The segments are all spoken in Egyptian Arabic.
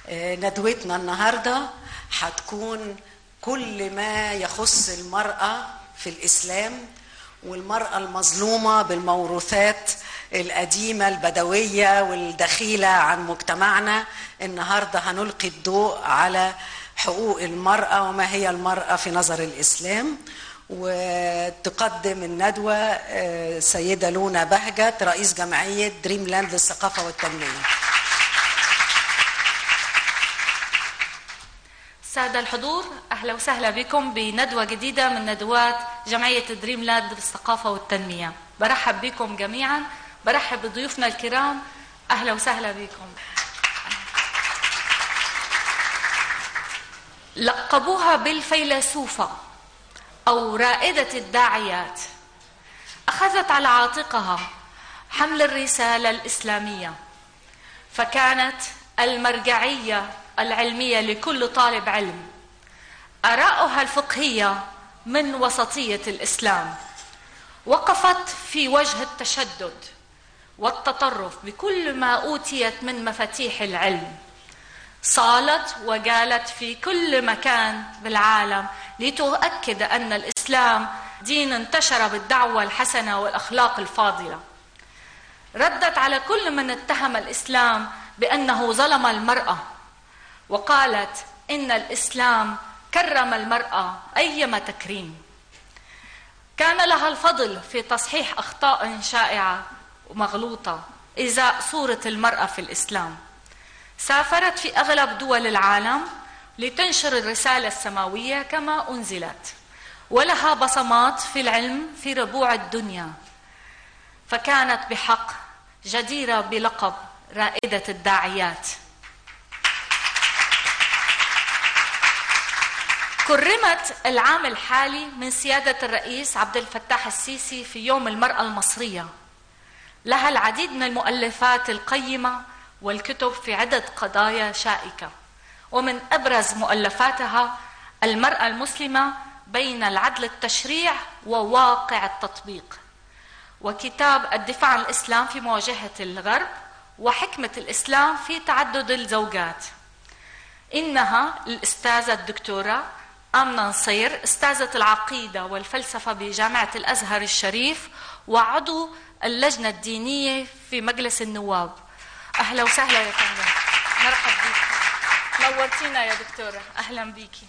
آه، ندوتنا النهارده هتكون كل ما يخص المرأة في الإسلام والمرأة المظلومة بالموروثات القديمة البدوية والدخيلة عن مجتمعنا النهاردة هنلقي الضوء على حقوق المرأة وما هي المرأة في نظر الإسلام وتقدم الندوة آه، سيدة لونا بهجت رئيس جمعية دريم لاند للثقافة والتنمية سادة الحضور أهلا وسهلا بكم بندوة جديدة من ندوات جمعية دريم لاند للثقافة والتنمية برحب بكم جميعا برحب بضيوفنا الكرام أهلا وسهلا بكم لقبوها بالفيلسوفة أو رائدة الداعيات أخذت على عاتقها حمل الرسالة الإسلامية فكانت المرجعية العلمية لكل طالب علم آراؤها الفقهية من وسطية الإسلام وقفت في وجه التشدد والتطرف بكل ما أوتيت من مفاتيح العلم صالت وقالت في كل مكان بالعالم لتؤكد أن الإسلام دين انتشر بالدعوة الحسنة والأخلاق الفاضلة ردت على كل من اتهم الإسلام بأنه ظلم المرأة وقالت إن الإسلام كرم المرأة أيما تكريم كان لها الفضل في تصحيح أخطاء شائعة ومغلوطة إزاء صورة المرأة في الإسلام سافرت في أغلب دول العالم لتنشر الرسالة السماوية كما أنزلت ولها بصمات في العلم في ربوع الدنيا فكانت بحق جديرة بلقب رائدة الداعيات كرمت العام الحالي من سيادة الرئيس عبد الفتاح السيسي في يوم المرأة المصرية لها العديد من المؤلفات القيمة والكتب في عدة قضايا شائكة ومن أبرز مؤلفاتها المرأة المسلمة بين العدل التشريع وواقع التطبيق وكتاب الدفاع عن الإسلام في مواجهة الغرب وحكمة الإسلام في تعدد الزوجات إنها الأستاذة الدكتورة آمنة نصير أستاذة العقيدة والفلسفة بجامعة الأزهر الشريف وعضو اللجنة الدينية في مجلس النواب أهلا وسهلا يا فندم مرحب بك نورتينا يا دكتورة أهلا بيكي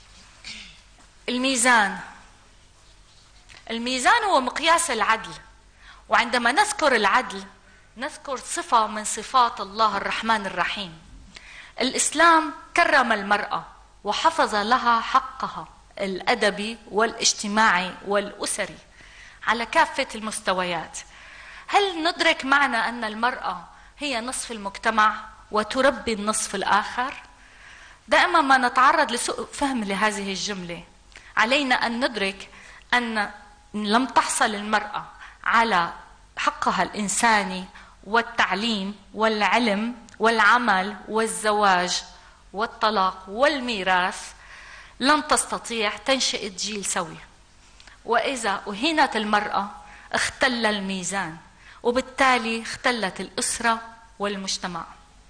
الميزان الميزان هو مقياس العدل وعندما نذكر العدل نذكر صفة من صفات الله الرحمن الرحيم الإسلام كرم المرأة وحفظ لها حقها الادبي والاجتماعي والاسري على كافه المستويات هل ندرك معنى ان المراه هي نصف المجتمع وتربي النصف الاخر دائما ما نتعرض لسوء فهم لهذه الجمله علينا ان ندرك ان لم تحصل المراه على حقها الانساني والتعليم والعلم والعمل والزواج والطلاق والميراث لن تستطيع تنشئ جيل سوي واذا اهينت المراه اختل الميزان وبالتالي اختلت الاسره والمجتمع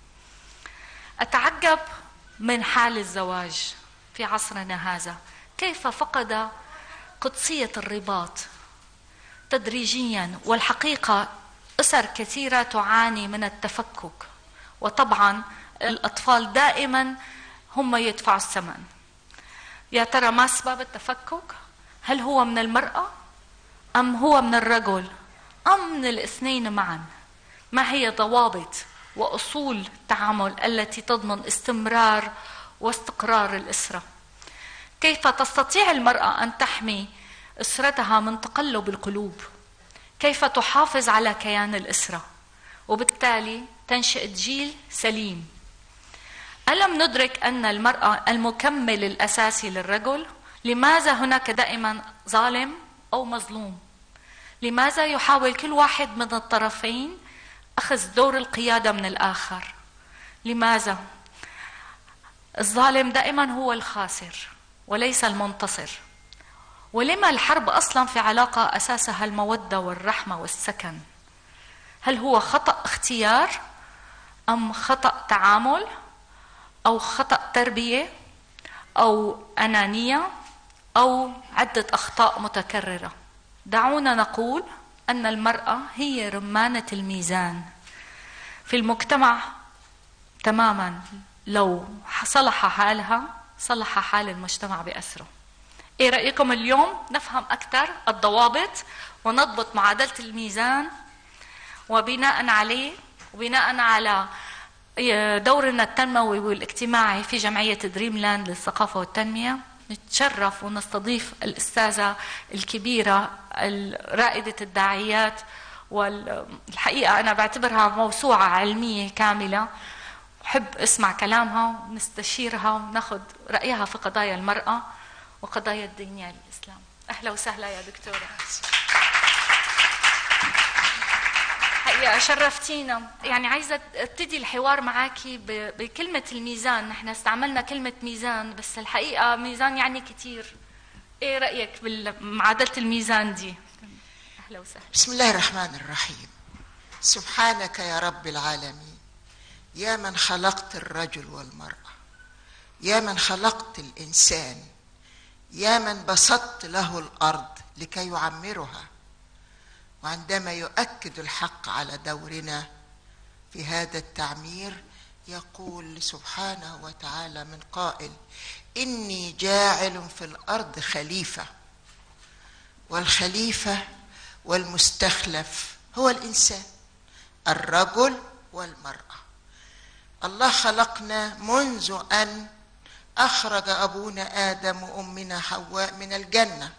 اتعجب من حال الزواج في عصرنا هذا كيف فقد قدسيه الرباط تدريجيا والحقيقه اسر كثيره تعاني من التفكك وطبعا الأطفال دائما هم يدفعوا الثمن يا ترى ما أسباب التفكك هل هو من المرأة أم هو من الرجل أم من الاثنين معا ما هي ضوابط وأصول التعامل التي تضمن استمرار واستقرار الأسرة كيف تستطيع المرأة أن تحمي أسرتها من تقلب القلوب كيف تحافظ على كيان الأسرة وبالتالي تنشئ جيل سليم ألم ندرك أن المرأة المكمل الأساسي للرجل لماذا هناك دائما ظالم أو مظلوم لماذا يحاول كل واحد من الطرفين أخذ دور القيادة من الآخر لماذا الظالم دائما هو الخاسر وليس المنتصر ولما الحرب أصلا في علاقة أساسها المودة والرحمة والسكن هل هو خطأ اختيار أم خطأ تعامل أو خطأ تربية أو أنانية أو عدة أخطاء متكررة دعونا نقول أن المرأة هي رمانة الميزان في المجتمع تماما لو صلح حالها صلح حال المجتمع بأسره ايه رأيكم اليوم نفهم أكثر الضوابط ونضبط معادلة الميزان وبناء عليه وبناء على دورنا التنموي والاجتماعي في جمعية دريم لاند للثقافة والتنمية نتشرف ونستضيف الأستاذة الكبيرة رائدة الداعيات والحقيقة أنا بعتبرها موسوعة علمية كاملة أحب أسمع كلامها ونستشيرها وناخذ رأيها في قضايا المرأة وقضايا الدنيا للإسلام أهلا وسهلا يا دكتورة حقيقة شرفتينا يعني عايزة ابتدي الحوار معاكي بكلمة الميزان نحن استعملنا كلمة ميزان بس الحقيقة ميزان يعني كتير ايه رأيك بمعادلة الميزان دي أهلا وسهلا بسم الله الرحمن الرحيم سبحانك يا رب العالمين يا من خلقت الرجل والمرأة يا من خلقت الإنسان يا من بسطت له الأرض لكي يعمرها وعندما يؤكد الحق على دورنا في هذا التعمير يقول سبحانه وتعالى من قائل اني جاعل في الارض خليفه والخليفه والمستخلف هو الانسان الرجل والمراه الله خلقنا منذ ان اخرج ابونا ادم وامنا حواء من الجنه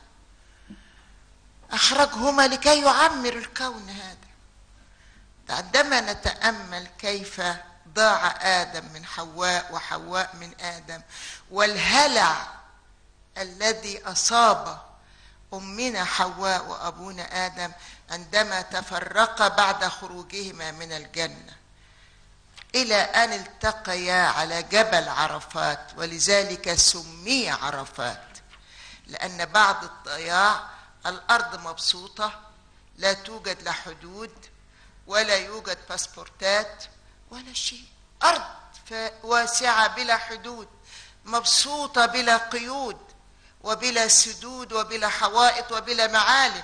اخرجهما لكي يعمر الكون هذا عندما نتامل كيف ضاع ادم من حواء وحواء من ادم والهلع الذي اصاب امنا حواء وابونا ادم عندما تفرقا بعد خروجهما من الجنه الى ان التقيا على جبل عرفات ولذلك سمي عرفات لان بعد الضياع الارض مبسوطه لا توجد لا حدود ولا يوجد باسبورتات ولا شيء ارض واسعه بلا حدود مبسوطه بلا قيود وبلا سدود وبلا حوائط وبلا معالم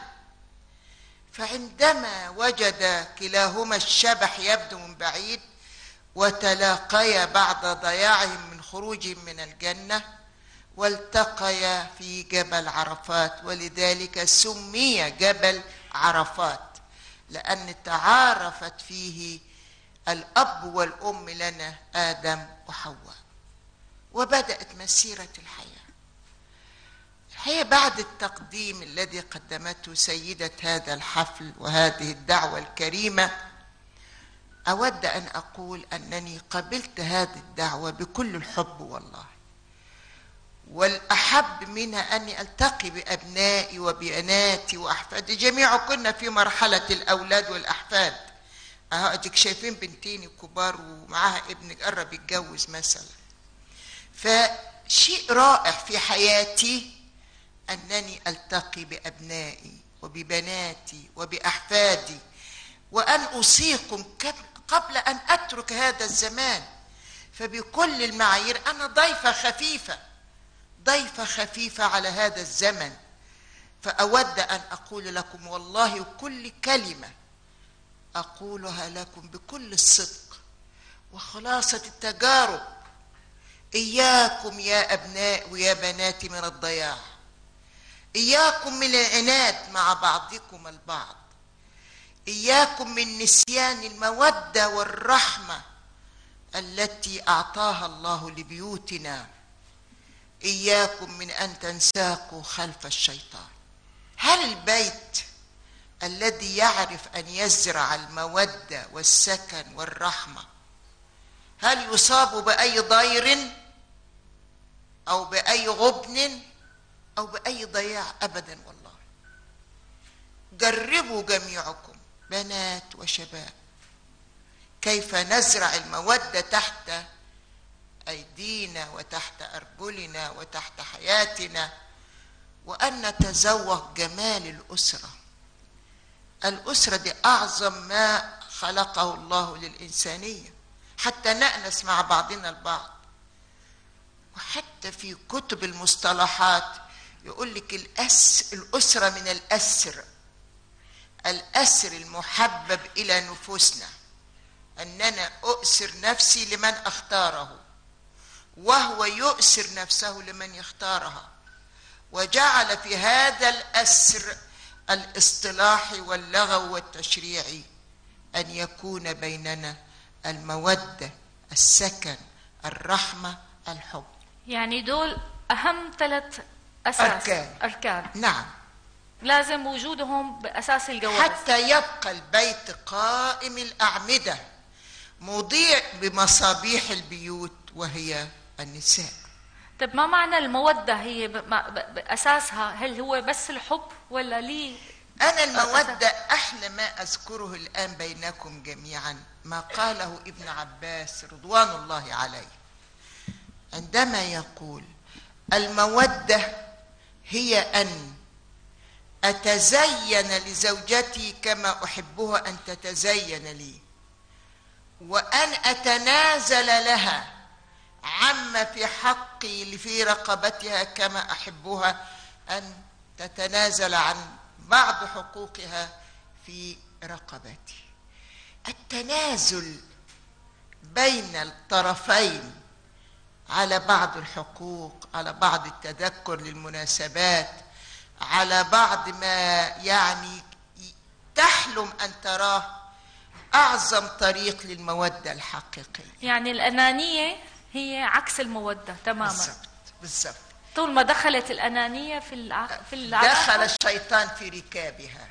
فعندما وجد كلاهما الشبح يبدو من بعيد وتلاقيا بعد ضياعهم من خروجهم من الجنه والتقيا في جبل عرفات ولذلك سمي جبل عرفات لان تعارفت فيه الاب والام لنا ادم وحواء وبدات مسيره الحياه الحقيقه بعد التقديم الذي قدمته سيده هذا الحفل وهذه الدعوه الكريمه اود ان اقول انني قبلت هذه الدعوه بكل الحب والله والاحب منها اني التقي بابنائي وبناتي واحفادي جميعا كنا في مرحله الاولاد والاحفاد اهو اديك شايفين بنتين كبار ومعاها ابن قرب يتجوز مثلا فشيء رائع في حياتي انني التقي بابنائي وببناتي وباحفادي وان اوصيكم قبل ان اترك هذا الزمان فبكل المعايير انا ضيفه خفيفه ضيفه خفيفه على هذا الزمن فاود ان اقول لكم والله كل كلمه اقولها لكم بكل الصدق وخلاصه التجارب اياكم يا ابناء ويا بناتي من الضياع اياكم من العناد مع بعضكم البعض اياكم من نسيان الموده والرحمه التي اعطاها الله لبيوتنا اياكم من ان تنساقوا خلف الشيطان هل البيت الذي يعرف ان يزرع الموده والسكن والرحمه هل يصاب باي ضير او باي غبن او باي ضياع ابدا والله جربوا جميعكم بنات وشباب كيف نزرع الموده تحت ايدينا وتحت ارجلنا وتحت حياتنا وان نتذوق جمال الاسره الاسره دي اعظم ما خلقه الله للانسانيه حتى نانس مع بعضنا البعض وحتى في كتب المصطلحات يقول لك الأس الأسرة من الأسر الأسر المحبب إلى نفوسنا أننا أؤسر نفسي لمن أختاره وهو يؤسر نفسه لمن يختارها وجعل في هذا الأسر الاصطلاحي واللغوي والتشريعي أن يكون بيننا المودة السكن الرحمة الحب يعني دول أهم ثلاث أساس أركان. أركان نعم لازم وجودهم بأساس الجواز حتى يبقى البيت قائم الأعمدة مضيء بمصابيح البيوت وهي النساء طب ما معنى المودة هي ب- ما- ب- بأساسها هل هو بس الحب ولا ليه أنا المودة أحلى ما أذكره الآن بينكم جميعا ما قاله ابن عباس رضوان الله عليه عندما يقول المودة هي أن أتزين لزوجتي كما أحبها أن تتزين لي وأن أتنازل لها عما في حقي في رقبتها كما أحبها أن تتنازل عن بعض حقوقها في رقبتي التنازل بين الطرفين على بعض الحقوق على بعض التذكر للمناسبات على بعض ما يعني تحلم ان تراه اعظم طريق للموده الحقيقيه يعني الأنانية هي عكس المودة تماما بالضبط بالضبط طول ما دخلت الأنانية في الع... في العلاقة دخل الشيطان في ركابها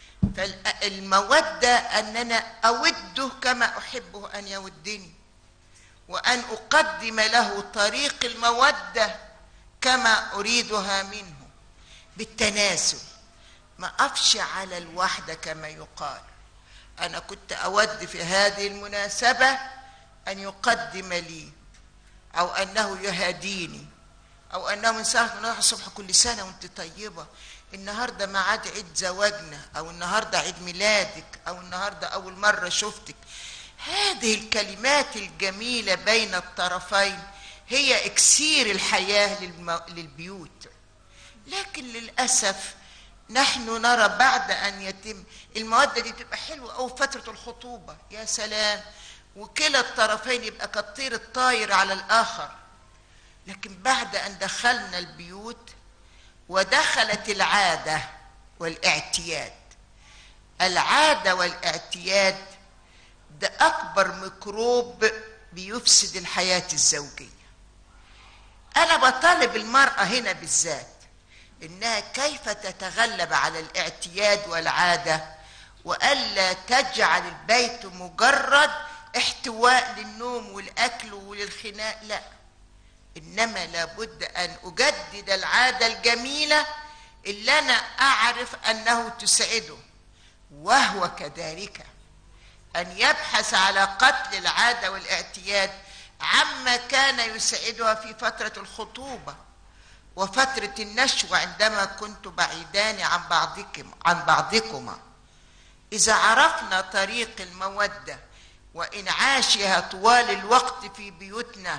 فالمودة أننا أوده كما أحبه أن يودني وأن أقدم له طريق المودة كما أريدها منه بالتنازل ما أقفش على الوحدة كما يقال أنا كنت أود في هذه المناسبة أن يقدم لي أو أنه يهديني او انه من ساعه ما نروح الصبح كل سنه وانت طيبه النهارده ميعاد عيد زواجنا او النهارده عيد ميلادك او النهارده اول مره شفتك هذه الكلمات الجميله بين الطرفين هي اكسير الحياه للم... للبيوت لكن للاسف نحن نرى بعد ان يتم الموده دي تبقى حلوه او فتره الخطوبه يا سلام وكلا الطرفين يبقى كالطير الطاير على الاخر لكن بعد ان دخلنا البيوت ودخلت العاده والاعتياد العاده والاعتياد ده اكبر ميكروب بيفسد الحياه الزوجيه انا بطالب المراه هنا بالذات انها كيف تتغلب على الاعتياد والعاده والا تجعل البيت مجرد احتواء للنوم والاكل وللخناق لا انما لابد ان اجدد العاده الجميله اللي انا اعرف انه تسعده وهو كذلك ان يبحث على قتل العاده والاعتياد عما كان يسعدها في فتره الخطوبه وفتره النشوه عندما كنت بعيدان عن بعضكم عن بعضكما اذا عرفنا طريق الموده وانعاشها طوال الوقت في بيوتنا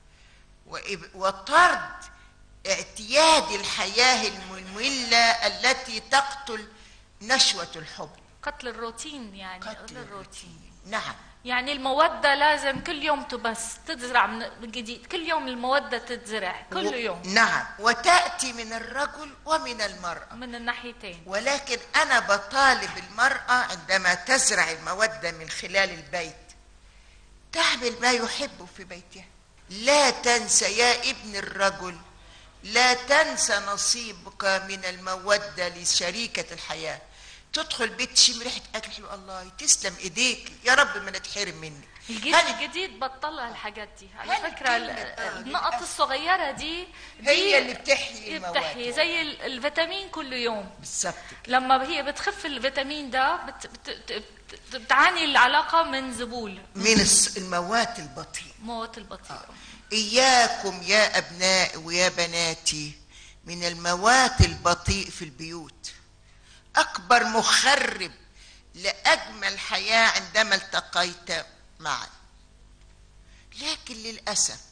وطرد اعتياد الحياة المملة التي تقتل نشوة الحب قتل الروتين يعني قتل الروتين نعم يعني المودة لازم كل يوم تبث تزرع من جديد كل يوم المودة تتزرع كل و... يوم نعم وتأتي من الرجل ومن المرأة من الناحيتين ولكن أنا بطالب المرأة عندما تزرع المودة من خلال البيت تعمل ما يحب في بيتها لا تنسى يا ابن الرجل لا تنسى نصيبك من المودة لشريكة الحياة تدخل بيت تشم ريحة أكل حلو الله تسلم إيديك يا رب ما نتحرم منك الجيل هل- الجديد بطل الحاجات دي على هل فكرة ال- كلمة آه النقط للأسف. الصغيرة دي, دي هي اللي بتحيي المواد بتحيي زي ال- الفيتامين كل يوم بالظبط لما هي بتخف الفيتامين ده بت بت بت بتعاني العلاقة من زبول من الس- الموات البطيئة موت البطيء إياكم يا أبناء ويا بناتي من الموات البطيء في البيوت أكبر مخرب لأجمل حياة عندما التقيت معا لكن للأسف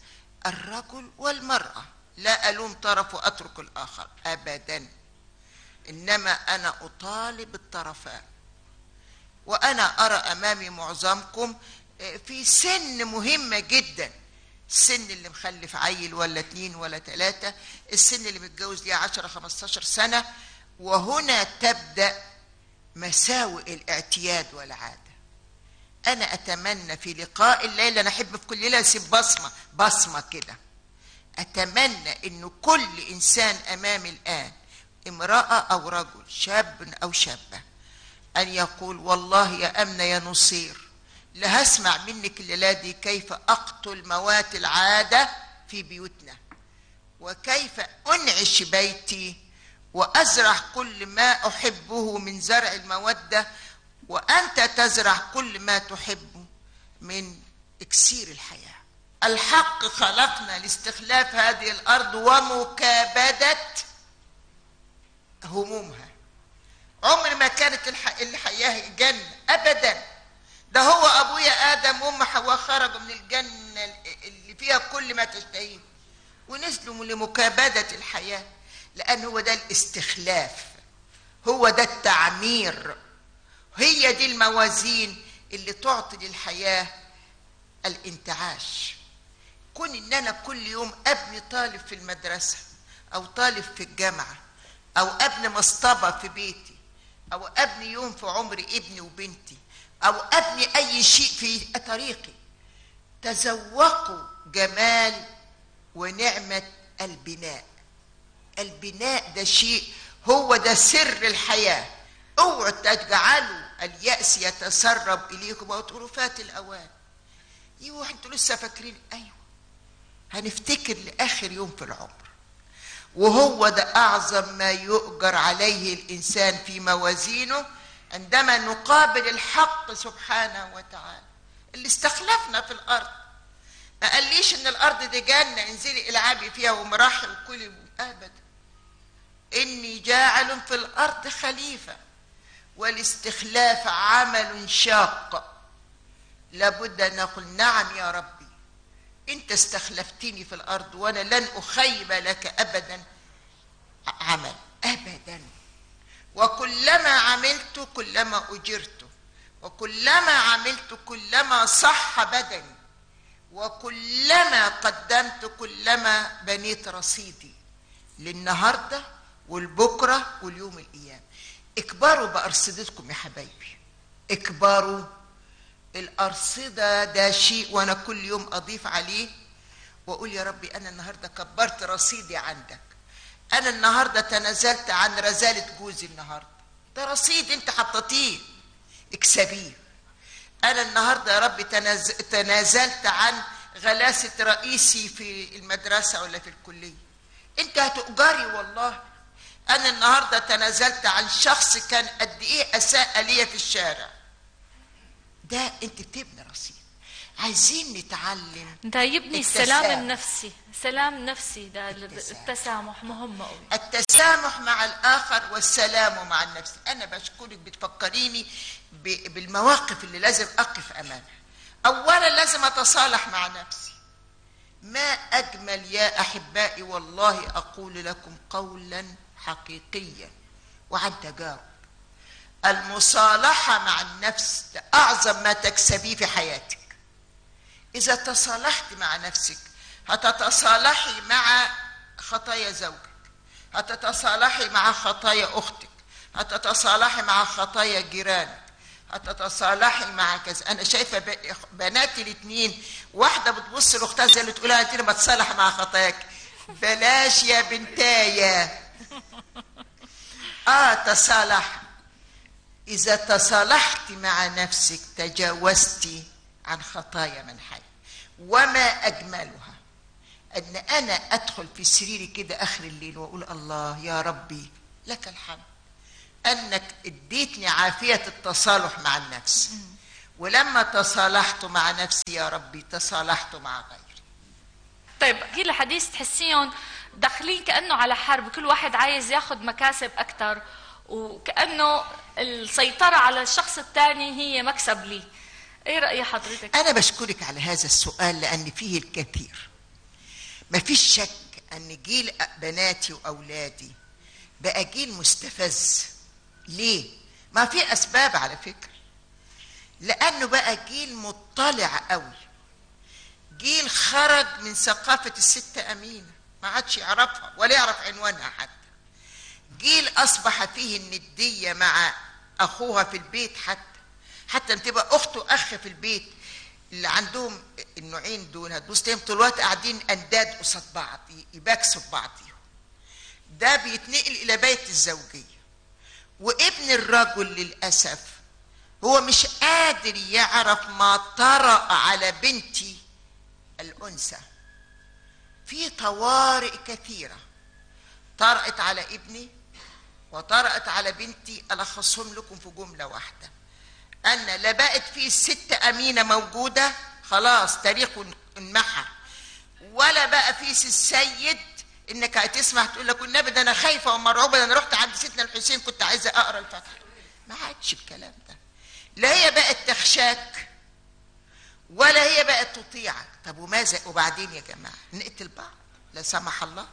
الرجل والمرأة لا ألوم طرف وأترك الآخر أبدا إنما أنا أطالب الطرفان وأنا أرى أمامي معظمكم آه، في سن مهمة جدا السن اللي مخلف عيل ولا اتنين ولا تلاتة السن اللي متجوز ليه عشرة خمستاشر سنة وهنا تبدأ مساوئ الاعتياد والعادة أنا أتمنى في لقاء الليلة أنا أحب في كل ليلة أسيب بصمة بصمة كده أتمنى إنه كل إنسان أمامي الآن امرأة أو رجل شاب أو شابة أن يقول والله يا أمنة يا نصير لا هسمع منك الليلة دي كيف أقتل موات العادة في بيوتنا وكيف أنعش بيتي وأزرع كل ما أحبه من زرع المودة وأنت تزرع كل ما تحبه من إكسير الحياة الحق خلقنا لاستخلاف هذه الأرض ومكابدة همومها عمر ما كانت الح... الحياة جنة أبدا ده هو أبويا آدم وأم حواء خرجوا من الجنة اللي فيها كل ما تشتهيه ونزلوا لمكابدة الحياة لأن هو ده الاستخلاف هو ده التعمير هي دي الموازين اللي تعطي للحياة الانتعاش كون ان انا كل يوم ابني طالب في المدرسة او طالب في الجامعة او ابني مصطبة في بيتي او ابني يوم في عمر ابني وبنتي او ابني اي شيء في طريقي تذوقوا جمال ونعمة البناء البناء ده شيء هو ده سر الحياة اوعوا تجعلوا اليأس يتسرب إليكم وتقولوا فات الأوان ايوه انتوا لسه فاكرين ايوه هنفتكر لاخر يوم في العمر وهو ده اعظم ما يؤجر عليه الانسان في موازينه عندما نقابل الحق سبحانه وتعالى اللي استخلفنا في الارض ما قاليش ان الارض دي جنه انزلي العبي فيها ومراحل وكلي ابدا اني جاعل في الارض خليفه والاستخلاف عمل شاق لابد ان نقول نعم يا ربي انت استخلفتني في الارض وانا لن اخيب لك ابدا عمل ابدا وكلما عملت كلما اجرت وكلما عملت كلما صح بدني وكلما قدمت كلما بنيت رصيدي للنهارده والبكره واليوم الايام اكبروا بارصدتكم يا حبايبي اكبروا الأرصدة ده شيء وأنا كل يوم أضيف عليه وأقول يا ربي أنا النهاردة كبرت رصيدي عندك أنا النهاردة تنازلت عن رزالة جوزي النهاردة ده رصيد أنت حطيتيه اكسبيه أنا النهاردة يا ربي تناز... تنازلت عن غلاسة رئيسي في المدرسة ولا في الكلية أنت هتؤجري والله أنا النهاردة تنازلت عن شخص كان قد إيه أساء لي في الشارع ده انت بتبني رصيد عايزين نتعلم ده يبني التسامح. السلام النفسي سلام نفسي ده التسامح. التسامح مهم قوي التسامح مع الآخر والسلام مع النفس أنا بشكرك بتفكريني ب- بالمواقف اللي لازم أقف أمامها أولا لازم أتصالح مع نفسي ما أجمل يا أحبائي والله أقول لكم قولا حقيقيا وعن تجارب المصالحة مع النفس ده أعظم ما تكسبيه في حياتك إذا تصالحت مع نفسك هتتصالحي مع خطايا زوجك هتتصالحي مع خطايا أختك هتتصالحي مع خطايا جيرانك هتتصالحي مع كذا انا شايفه ب- بناتي الاثنين واحده بتبص لاختها زي اللي تقول لها انت ما تصالح مع خطاياك بلاش يا بنتايا اه تصالح إذا تصالحت مع نفسك تجاوزت عن خطايا من حي وما أجملها أن أنا أدخل في سريري كده آخر الليل وأقول الله يا ربي لك الحمد أنك اديتني عافية التصالح مع النفس ولما تصالحت مع نفسي يا ربي تصالحت مع غيري طيب هي الحديث تحسيهم داخلين كانه على حرب كل واحد عايز ياخذ مكاسب اكثر وكانه السيطره على الشخص الثاني هي مكسب لي ايه راي حضرتك أنا بشكرك على هذا السؤال لأن فيه الكثير مفيش شك ان جيل بناتي واولادي بقى جيل مستفز ليه ما في اسباب على فكره لانه بقى جيل مطلع قوي جيل خرج من ثقافه الست امينه ما عادش يعرفها ولا يعرف عنوانها حتى جيل اصبح فيه النديه مع اخوها في البيت حتى حتى ان تبقى اخت واخ في البيت اللي عندهم النوعين دول هتبص تلاقيهم طول الوقت قاعدين انداد قصاد بعض يباكسوا في بعضيهم ده بيتنقل الى بيت الزوجيه وابن الرجل للاسف هو مش قادر يعرف ما طرأ على بنتي الانثى في طوارئ كثيره طرأت على ابني وطرأت على بنتي ألخصهم لكم في جملة واحدة أن لا بقت في الست أمينة موجودة خلاص تاريخه انمحى ولا بقى في السيد انك هتسمع تقول لك والنبي ده انا خايفه ومرعوبه ده انا رحت عند سيدنا الحسين كنت عايزه اقرا الفاتحه ما عادش الكلام ده لا هي بقت تخشاك ولا هي بقت تطيعك طب وماذا وبعدين يا جماعه نقتل بعض لا سمح الله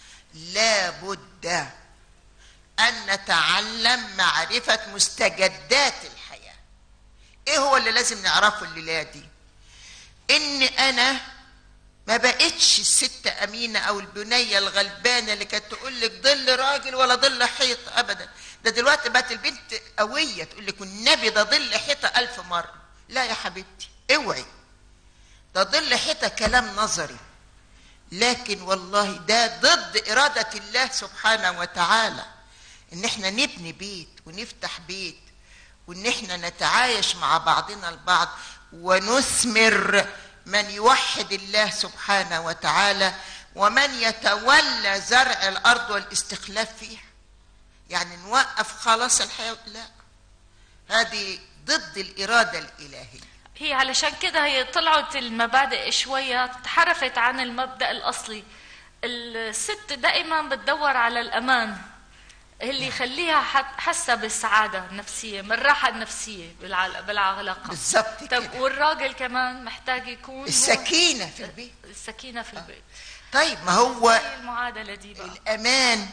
لابد ان نتعلم معرفه مستجدات الحياه ايه هو اللي لازم نعرفه الليله دي ان انا ما بقتش الست امينه او البنيه الغلبانه اللي كانت تقول لك ظل راجل ولا ظل حيط ابدا ده دلوقتي بقت البنت قويه تقول لك والنبي ده ظل حيطه الف مره لا يا حبيبتي اوعي ده ظل حيطه كلام نظري لكن والله ده ضد اراده الله سبحانه وتعالى ان احنا نبني بيت ونفتح بيت وان احنا نتعايش مع بعضنا البعض ونثمر من يوحد الله سبحانه وتعالى ومن يتولى زرع الارض والاستخلاف فيها يعني نوقف خلاص الحياه لا هذه ضد الاراده الالهيه هي علشان كده هي طلعت المبادئ شوية تحرفت عن المبدأ الأصلي الست دائما بتدور على الأمان اللي يخليها حت- حاسة بالسعادة النفسية من الراحة النفسية بالع- بالعلاقة بالظبط طب كده والراجل كمان محتاج يكون هو- السكينه في البيت السكينة في البيت طيب ما هو هي المعادلة دي بقى الامان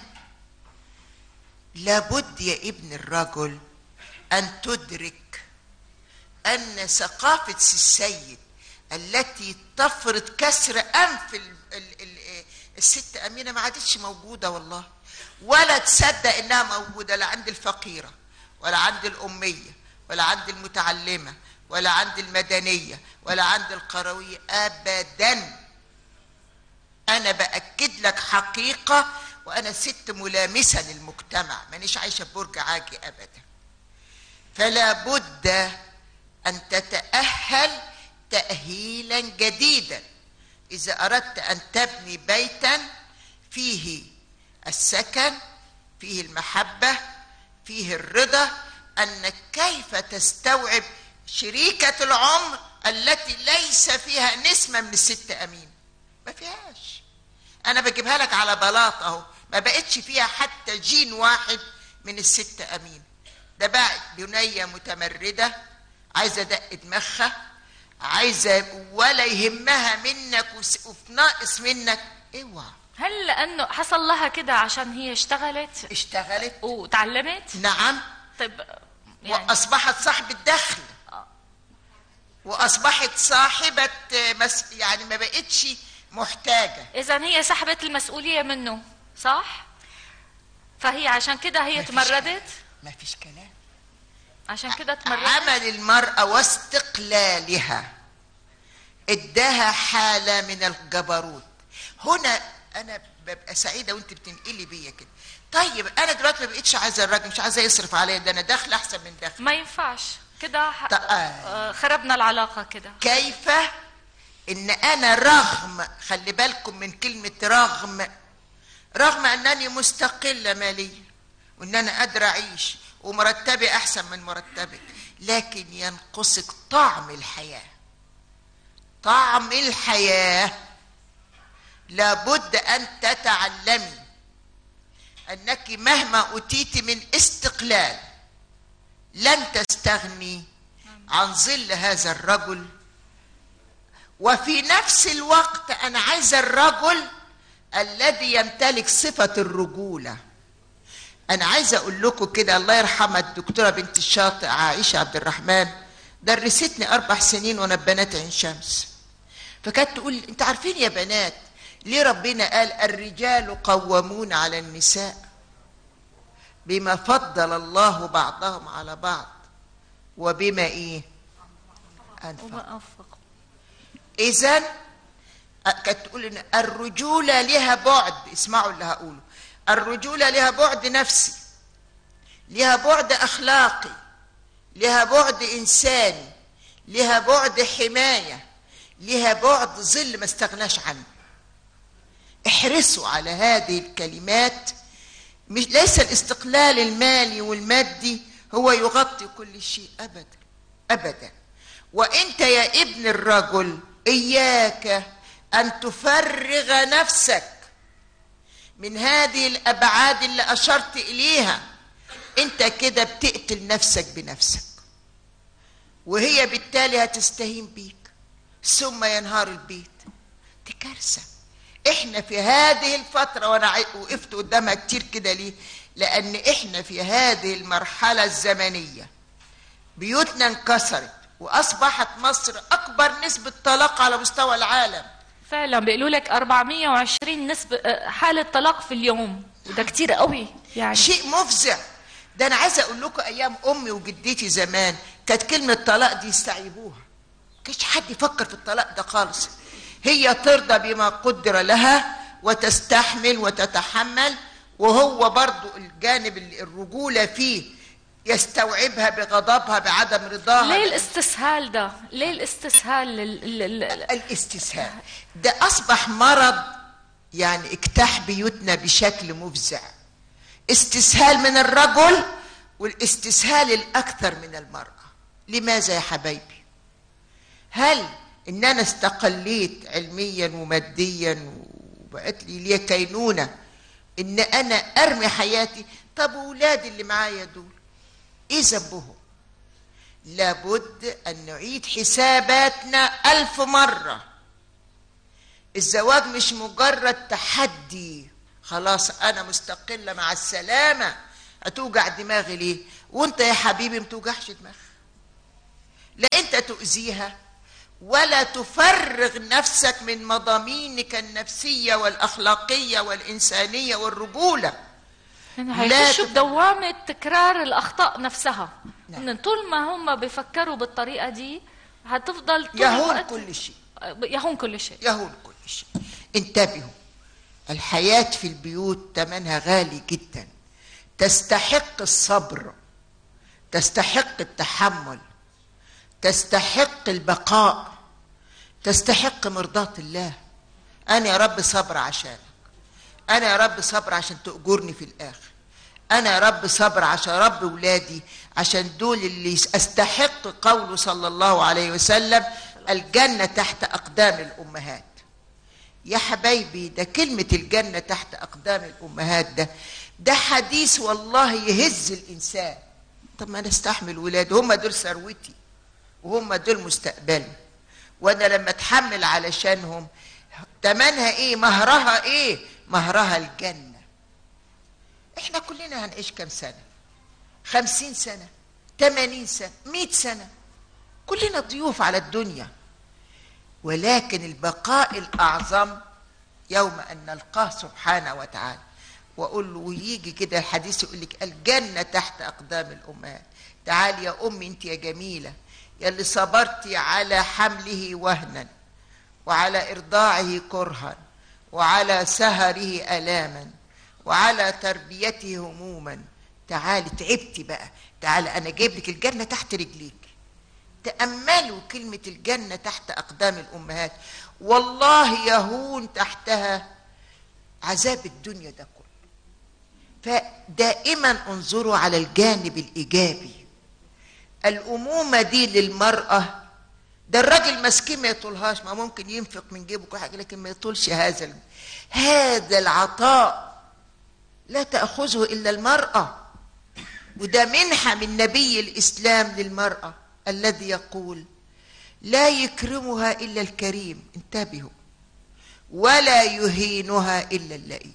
لابد يا ابن الرجل ان تدرك ان ثقافه السيد التي تفرض كسر انف ال ال ال الست امينه ما عادتش موجوده والله ولا تصدق انها موجوده لا عند الفقيره ولا عند الاميه ولا عند المتعلمه ولا عند المدنيه ولا عند القرويه ابدا انا باكد لك حقيقه وانا ست ملامسه للمجتمع مانيش عايشه في برج عاجي ابدا فلا بد ان تتاهل تاهيلا جديدا اذا اردت ان تبني بيتا فيه السكن فيه المحبه فيه الرضا انك كيف تستوعب شريكه العمر التي ليس فيها نسمه من الست امين ما فيهاش انا بجيبها لك على بلاط اهو ما بقتش فيها حتى جين واحد من الست امين ده بقى بنيه متمرده عايزه دق دماغها عايزه ولا يهمها منك وس- وفي ناقص منك اوعى هل لأنه حصل لها كده عشان هي اشتغلت اشتغلت وتعلمت نعم طيب يعني واصبحت صاحبه دخل واصبحت صاحبه مس... يعني ما بقتش محتاجه إذا هي سحبت المسؤولية منه صح؟ فهي عشان كده هي مفيش تمردت ما فيش كلام عشان كده تمردت عمل المرأة واستقلالها اداها حالة من الجبروت هنا أنا ببقى سعيدة وأنت بتنقلي بيا كده طيب أنا دلوقتي ما بقتش عايزة الراجل مش عايزة يصرف عليا ده أنا داخل أحسن من داخل ما ينفعش كده ح- طيب. آه، خربنا العلاقة كده كيف ان انا رغم خلي بالكم من كلمة رغم رغم انني مستقلة ماليا وان انا قادرة اعيش ومرتبي احسن من مرتبك لكن ينقصك طعم الحياة طعم الحياة لابد ان تتعلمي انك مهما اوتيت من استقلال لن تستغني عن ظل هذا الرجل وفي نفس الوقت انا عايزه الرجل الذي يمتلك صفة الرجولة أنا عايزة أقول لكم كده الله يرحمها الدكتورة بنت الشاطئ عائشة عبد الرحمن درستني أربع سنين وأنا بنات عين شمس فكانت تقول أنت عارفين يا بنات ليه ربنا قال الرجال قوامون على النساء بما فضل الله بعضهم على بعض وبما إيه أنفق وما أنفق اذا كانت تقول ان الرجوله لها بعد اسمعوا اللي هقوله الرجوله لها بعد نفسي لها بعد اخلاقي لها بعد انساني لها بعد حمايه لها بعد ظل ما استغناش عنه احرصوا على هذه الكلمات مش ليس الاستقلال المالي والمادي هو يغطي كل شيء ابدا ابدا وانت يا ابن الرجل اياك ان تفرغ نفسك من هذه الابعاد اللي اشرت اليها انت كده بتقتل نفسك بنفسك وهي بالتالي هتستهين بيك ثم ينهار البيت دي كارثه احنا في هذه الفتره وانا عي- وقفت قدامها كتير كده ليه لان احنا في هذه المرحله الزمنيه بيوتنا انكسرت واصبحت مصر اكبر نسبه طلاق على مستوى العالم فعلا بيقولوا لك 420 نسبة آه، حالة طلاق في اليوم وده كتير قوي يعني شيء مفزع ده انا عايزه اقول لكم ايام امي وجدتي زمان كانت كلمه طلاق دي يستعيبوها كانش حد يفكر في الطلاق ده خالص هي ترضى بما قدر لها وتستحمل وتتحمل وهو برضو الجانب ال- الرجوله فيه يستوعبها بغضبها بعدم رضاها ليه الاستسهال ده ليه الاستسهال لل... لل... لل... الاستسهال ده اصبح مرض يعني اجتاح بيوتنا بشكل مفزع استسهال من الرجل والاستسهال الاكثر من المراه لماذا يا حبايبي هل ان انا استقليت علميا وماديا وبقت لي لي كينونه ان انا ارمي حياتي طب واولادي اللي معايا دول ايه ذنبهم لابد ان نعيد حساباتنا الف مره الزواج مش مجرد تحدي خلاص انا مستقله مع السلامه هتوجع دماغي ليه وانت يا حبيبي ما توجعش دماغك لا انت تؤذيها ولا تفرغ نفسك من مضامينك النفسيه والاخلاقيه والانسانيه والرجوله يعني لا هيخشوا تف- بدوامة تكرار الأخطاء نفسها نعم. إن طول ما هم بيفكروا بالطريقة دي هتفضل طول يهون الوقت كل شيء يهون كل شيء يهون كل شيء انتبهوا الحياة في البيوت ثمنها غالي جدا تستحق الصبر تستحق التحمل تستحق البقاء تستحق مرضاة الله أنا يا رب صبر عشانك أنا يا رب صبر عشان تأجرني في الآخر أنا يا رب صبر عشان رب ولادي عشان دول اللي أستحق قوله صلى الله عليه وسلم الجنة تحت أقدام الأمهات يا حبايبي ده كلمة الجنة تحت أقدام الأمهات ده ده حديث والله يهز الإنسان طب ما أنا استحمل ولادي هم دول ثروتي وهم دول مستقبلي وأنا لما أتحمل علشانهم تمنها إيه مهرها إيه مهرها الجنة إحنا كلنا هنعيش كام سنة خمسين سنة تمانين سنة مئة سنة كلنا ضيوف على الدنيا ولكن البقاء الأعظم يوم أن نلقاه سبحانه وتعالى وأقول له ويجي كده الحديث يقول لك الجنة تحت أقدام الأمهات تعالي يا أمي أنت يا جميلة يا اللي صبرتي على حمله وهنا وعلى إرضاعه كرها وعلى سهره ألاما وعلى تربيته هموما تعالي تعبتي بقى تعالي أنا جايب لك الجنة تحت رجليك تأملوا كلمة الجنة تحت أقدام الأمهات والله يهون تحتها عذاب الدنيا ده كله فدائما انظروا على الجانب الإيجابي الأمومة دي للمرأة ده الراجل مسكين ما يطولهاش ما ممكن ينفق من جيبه كل حاجة لكن ما يطولش هذا ال- هذا العطاء لا تأخذه إلا المرأة وده منحة من نبي الإسلام للمرأة الذي يقول لا يكرمها إلا الكريم انتبهوا ولا يهينها الا اللئيم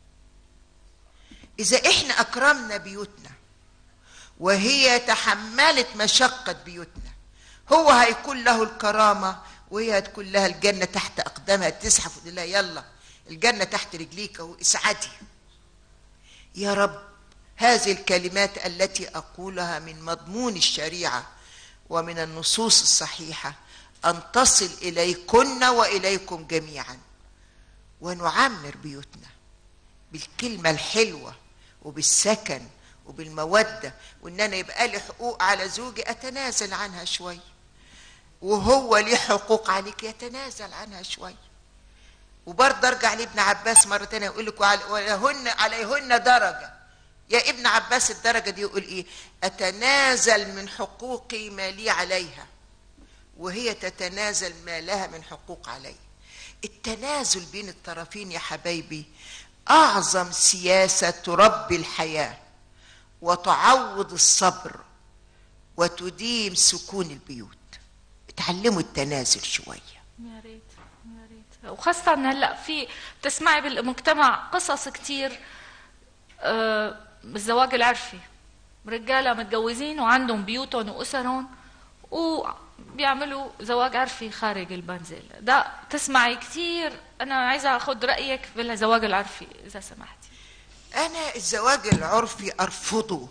اذا احنا اكرمنا بيوتنا وهي تحملت مشقه بيوتنا هو هيكون له الكرامه وهي هتكون لها الجنه تحت اقدامها تزحف وتقول لها يلا الجنه تحت رجليك اهو اسعدي يا رب هذه الكلمات التي اقولها من مضمون الشريعه ومن النصوص الصحيحه ان تصل اليكن واليكم جميعا ونعمر بيوتنا بالكلمه الحلوه وبالسكن وبالموده وان انا يبقى لي حقوق على زوجي اتنازل عنها شوي وهو ليه حقوق عليك يتنازل عنها شوي وبرضه ارجع لابن عباس مره تانية يقول لك وعلى- ولهن عليهن درجه يا ابن عباس الدرجه دي يقول ايه اتنازل من حقوقي ما لي عليها وهي تتنازل ما لها من حقوق علي التنازل بين الطرفين يا حبايبي اعظم سياسه تربي الحياه وتعوض الصبر وتديم سكون البيوت اتعلموا التنازل شويه يا ريت يا ريت وخاصة هلا في بتسمعي بالمجتمع قصص كتير آه، بالزواج العرفي رجالة متجوزين وعندهم بيوتهم وأسرهم وبيعملوا زواج عرفي خارج المنزل ده تسمعي كتير أنا عايزة أخذ رأيك بالزواج العرفي إذا سمحتي انا الزواج العرفي ارفضه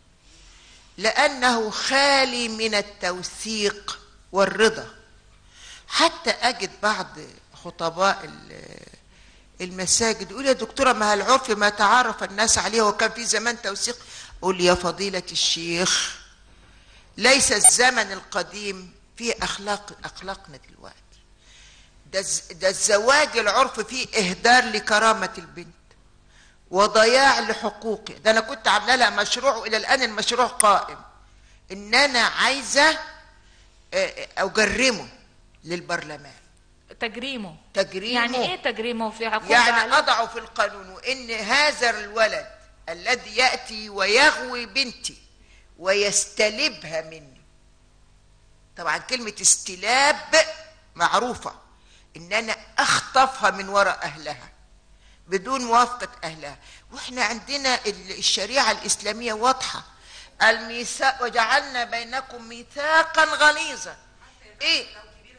لانه خالي من التوثيق والرضا حتى اجد بعض خطباء ال- المساجد يقول يا دكتوره ما العرف ما تعارف الناس عليه وكان في زمان توثيق قول يا فضيله الشيخ ليس الزمن القديم فيه اخلاق اخلاقنا دلوقتي ده الز- ده الزواج العرف فيه اهدار لكرامه البنت وضياع لحقوقي ده انا كنت عامله لها مشروع والى الان المشروع قائم ان انا عايزه آه، آه، اجرمه للبرلمان تجريمه تجريمه يعني إيه تجريمه في حقوق يعني عليه؟ اضعه في القانون وان هذا الولد الذي ياتي ويغوي بنتي ويستلبها مني طبعا كلمه استلاب معروفه ان انا اخطفها من وراء اهلها بدون موافقه اهلها واحنا عندنا ال- الشريعه الاسلاميه واضحه الميثاق وجعلنا بينكم ميثاقا غليظا ايه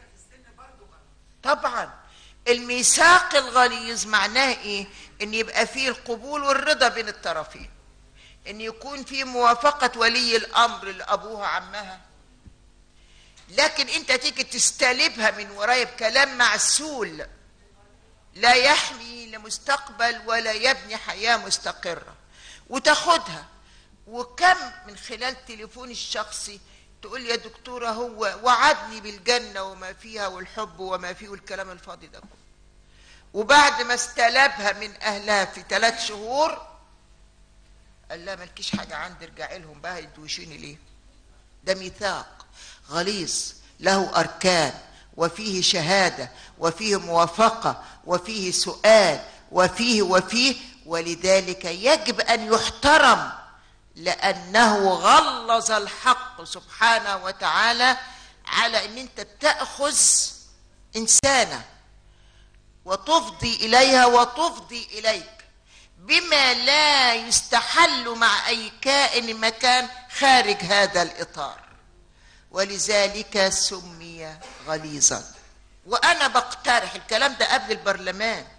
طبعا الميثاق الغليظ معناه ايه ان يبقى فيه القبول والرضا بين الطرفين ان يكون في موافقه ولي الامر لابوها عمها لكن انت تيجي تستلبها من ورايا بكلام معسول لا يحمي لمستقبل ولا يبني حياه مستقره وتاخدها وكم من خلال تليفوني الشخصي تقول يا دكتوره هو وعدني بالجنه وما فيها والحب وما فيه والكلام الفاضي ده كله وبعد ما استلبها من اهلها في ثلاث شهور قال لها مالكيش حاجه عندي ارجعي لهم بقى يدوشيني ليه ده ميثاق غليظ له اركان وفيه شهاده وفيه موافقه وفيه سؤال وفيه وفيه ولذلك يجب ان يحترم لانه غلظ الحق سبحانه وتعالى على ان انت بتاخذ انسانه وتفضي اليها وتفضي اليك بما لا يستحل مع اي كائن مكان خارج هذا الاطار ولذلك سمي غليظا وانا بقترح الكلام ده قبل البرلمان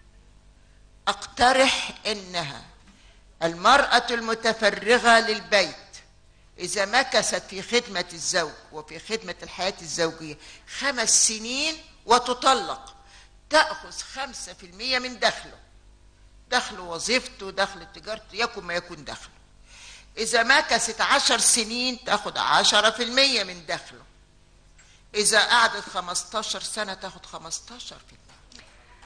اقترح انها المراه المتفرغه للبيت اذا مكثت في خدمه الزوج وفي خدمه الحياه الزوجيه خمس سنين وتطلق تاخذ خمسه في الميه من دخله دخل وظيفته دخل تجارته يكن ما يكون دخله إذا مكثت عشر سنين تاخد عشرة في المية من دخله إذا قعدت خمستاشر سنة تاخد خمستاشر في المية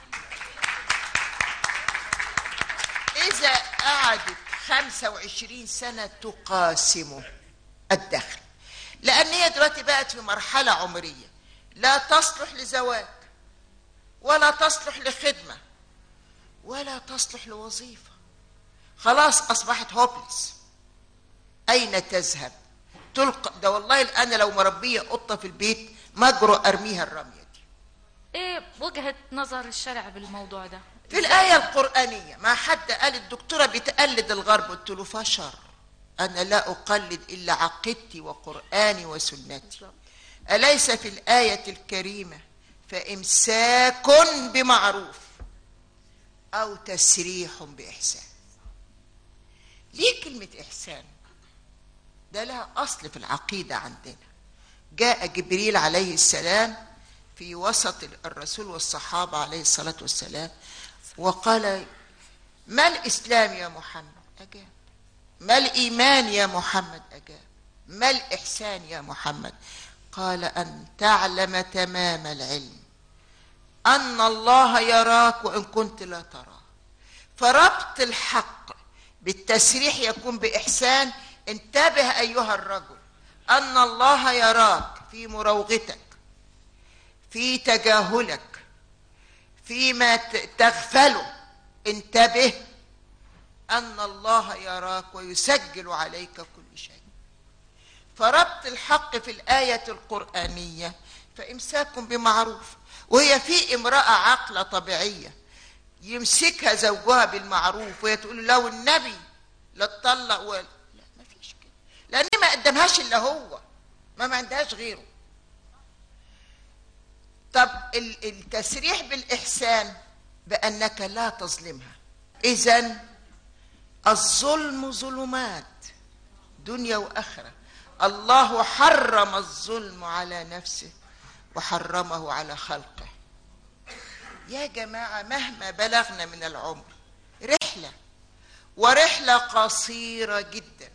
إذا قعدت خمسة وعشرين سنة تقاسمه الدخل لأن هي دلوقتي بقت في مرحلة عمرية لا تصلح لزواج ولا تصلح لخدمة ولا تصلح لوظيفة خلاص أصبحت هوبلس أين تذهب تلقى ده والله أنا لو مربية قطة في البيت ما أجرؤ أرميها الرمية دي ايه وجهة نظر الشرع بالموضوع ده في الآية القرآنية ما حد قال الدكتورة بتقلد الغرب قلت له فشر أنا لا أقلد إلا عقيدتي وقرآني وسنتي أليس في الآية الكريمة فإمساك بمعروف أو تسريح بإحسان ليه كلمة إحسان ده لها أصل في العقيدة عندنا جاء جبريل عليه السلام في وسط الرسول والصحابة عليه الصلاة والسلام وقال ما الإسلام يا محمد أجاب ما الإيمان يا محمد أجاب ما الإحسان يا محمد قال أن تعلم تمام العلم أن الله يراك وإن كنت لا تراه فربط الحق بالتسريح يكون بإحسان انتبه أيها الرجل أن الله يراك في مراوغتك في تجاهلك فيما تغفله انتبه أن الله يراك ويسجل عليك كل شيء فربط الحق في الآية القرآنية فإمساك بمعروف وهي في امرأة عاقلة طبيعية يمسكها زوجها بالمعروف وهي تقول له النبي لا تطلق و... لا ما فيش كده لأن ما قدمهاش إلا هو ما ما عندهاش غيره طب التسريح بالإحسان بأنك لا تظلمها إذا الظلم ظلمات دنيا وآخرة الله حرم الظلم على نفسه وحرمه على خلقه يا جماعة مهما بلغنا من العمر رحلة ورحلة قصيرة جدا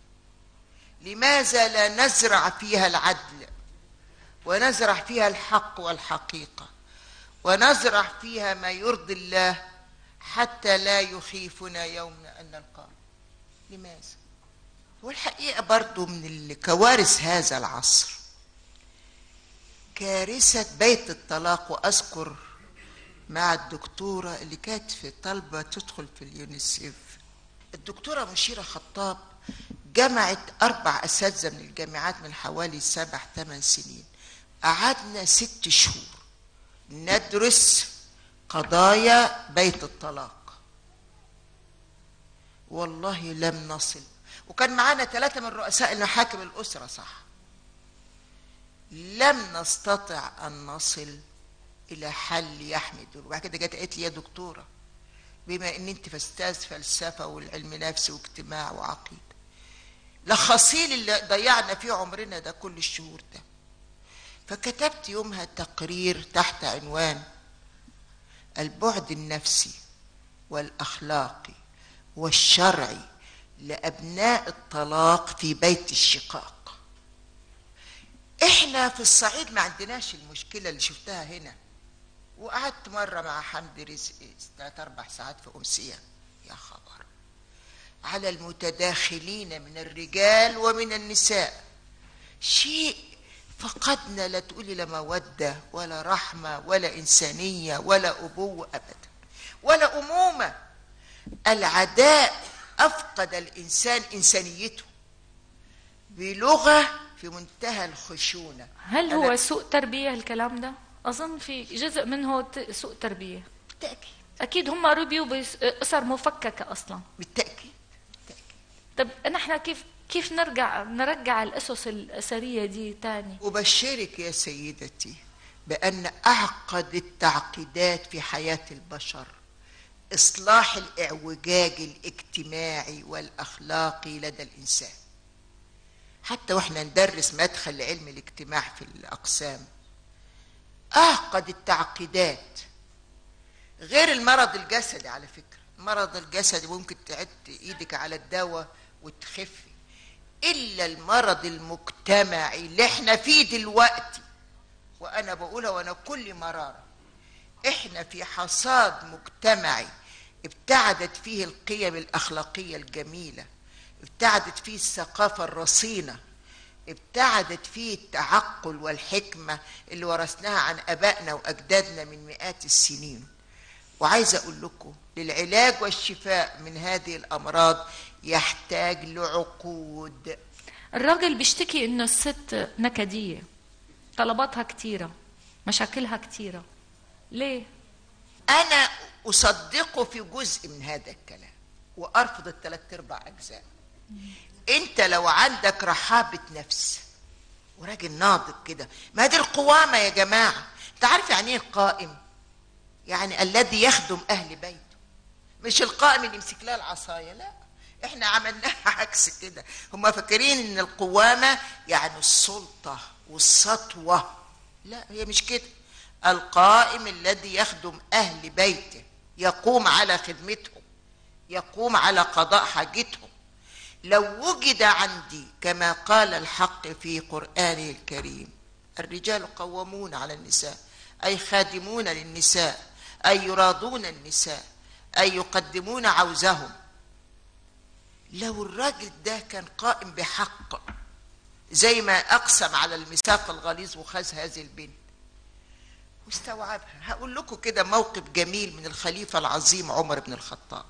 لماذا لا نزرع فيها العدل ونزرع فيها الحق والحقيقة ونزرع فيها ما يرضي الله حتى لا يخيفنا يوم أن نلقاه لماذا؟ والحقيقة برضو من الكوارث هذا العصر كارثة بيت الطلاق وأذكر مع الدكتورة اللي كانت في طالبة تدخل في اليونيسيف الدكتورة مشيرة خطاب جمعت أربع أساتذة من الجامعات من حوالي سبع ثمان سنين قعدنا ست شهور ندرس قضايا بيت الطلاق والله لم نصل وكان معانا ثلاثة من رؤساء المحاكم الأسرة صح لم نستطع أن نصل إلى حل يحمي دول وبعد كده جت قالت لي يا دكتورة بما إن أنت أستاذ فلسفة والعلم نفس واجتماع وعقيدة لخصيل اللي ضيعنا فيه عمرنا ده كل الشهور ده فكتبت يومها تقرير تحت عنوان البعد النفسي والاخلاقي والشرعي لابناء الطلاق في بيت الشقاق احنا في الصعيد ما عندناش المشكله اللي شفتها هنا وقعدت مره مع حمد رزق ثلاث اربع ساعات في امسيه يا خبر على المتداخلين من الرجال ومن النساء شيء فقدنا لا تقولي لا مودة ولا رحمة ولا إنسانية ولا أبوة أبدا ولا أمومة العداء أفقد الإنسان إنسانيته بلغة في منتهى الخشونة هل هو سوء تربية الكلام ده؟ أظن في جزء منه سوء تربية بالتأكيد أكيد هم ربيوا بأسر مفككة أصلا بالتأكيد طب نحن كيف كيف نرجع نرجع الاسس الاسريه دي تاني ابشرك يا سيدتي بان اعقد التعقيدات في حياه البشر اصلاح الاعوجاج الاجتماعي والاخلاقي لدى الانسان حتى واحنا ندرس مدخل علم الاجتماع في الاقسام اعقد التعقيدات غير المرض الجسدي على فكره المرض الجسدي ممكن تعد ايدك على الدواء وتخفي الا المرض المجتمعي اللي احنا فيه دلوقتي وانا بقولها وانا كل مراره احنا في حصاد مجتمعي ابتعدت فيه القيم الاخلاقيه الجميله ابتعدت فيه الثقافه الرصينه ابتعدت فيه التعقل والحكمه اللي ورثناها عن ابائنا واجدادنا من مئات السنين وعايزه اقول لكم للعلاج والشفاء من هذه الامراض يحتاج لعقود الراجل بيشتكي انه الست نكديه طلباتها كتيره مشاكلها كتيره ليه انا اصدقه في جزء من هذا الكلام وارفض الثلاث ارباع اجزاء انت لو عندك رحابه نفس وراجل ناضج كده ما دي القوامه يا جماعه انت عارف يعني ايه القائم يعني الذي يخدم اهل بيته مش القائم اللي يمسك لها العصايه لا احنا عملناها عكس كده هم فاكرين ان القوامه يعني السلطه والسطوه لا هي مش كده القائم الذي يخدم اهل بيته يقوم على خدمتهم يقوم على قضاء حاجتهم لو وجد عندي كما قال الحق في قرانه الكريم الرجال قوامون على النساء اي خادمون للنساء اي يراضون النساء اي يقدمون عوزهم لو الراجل ده كان قائم بحق زي ما اقسم على الميثاق الغليظ وخذ هذه البنت واستوعبها هقول لكم كده موقف جميل من الخليفه العظيم عمر بن الخطاب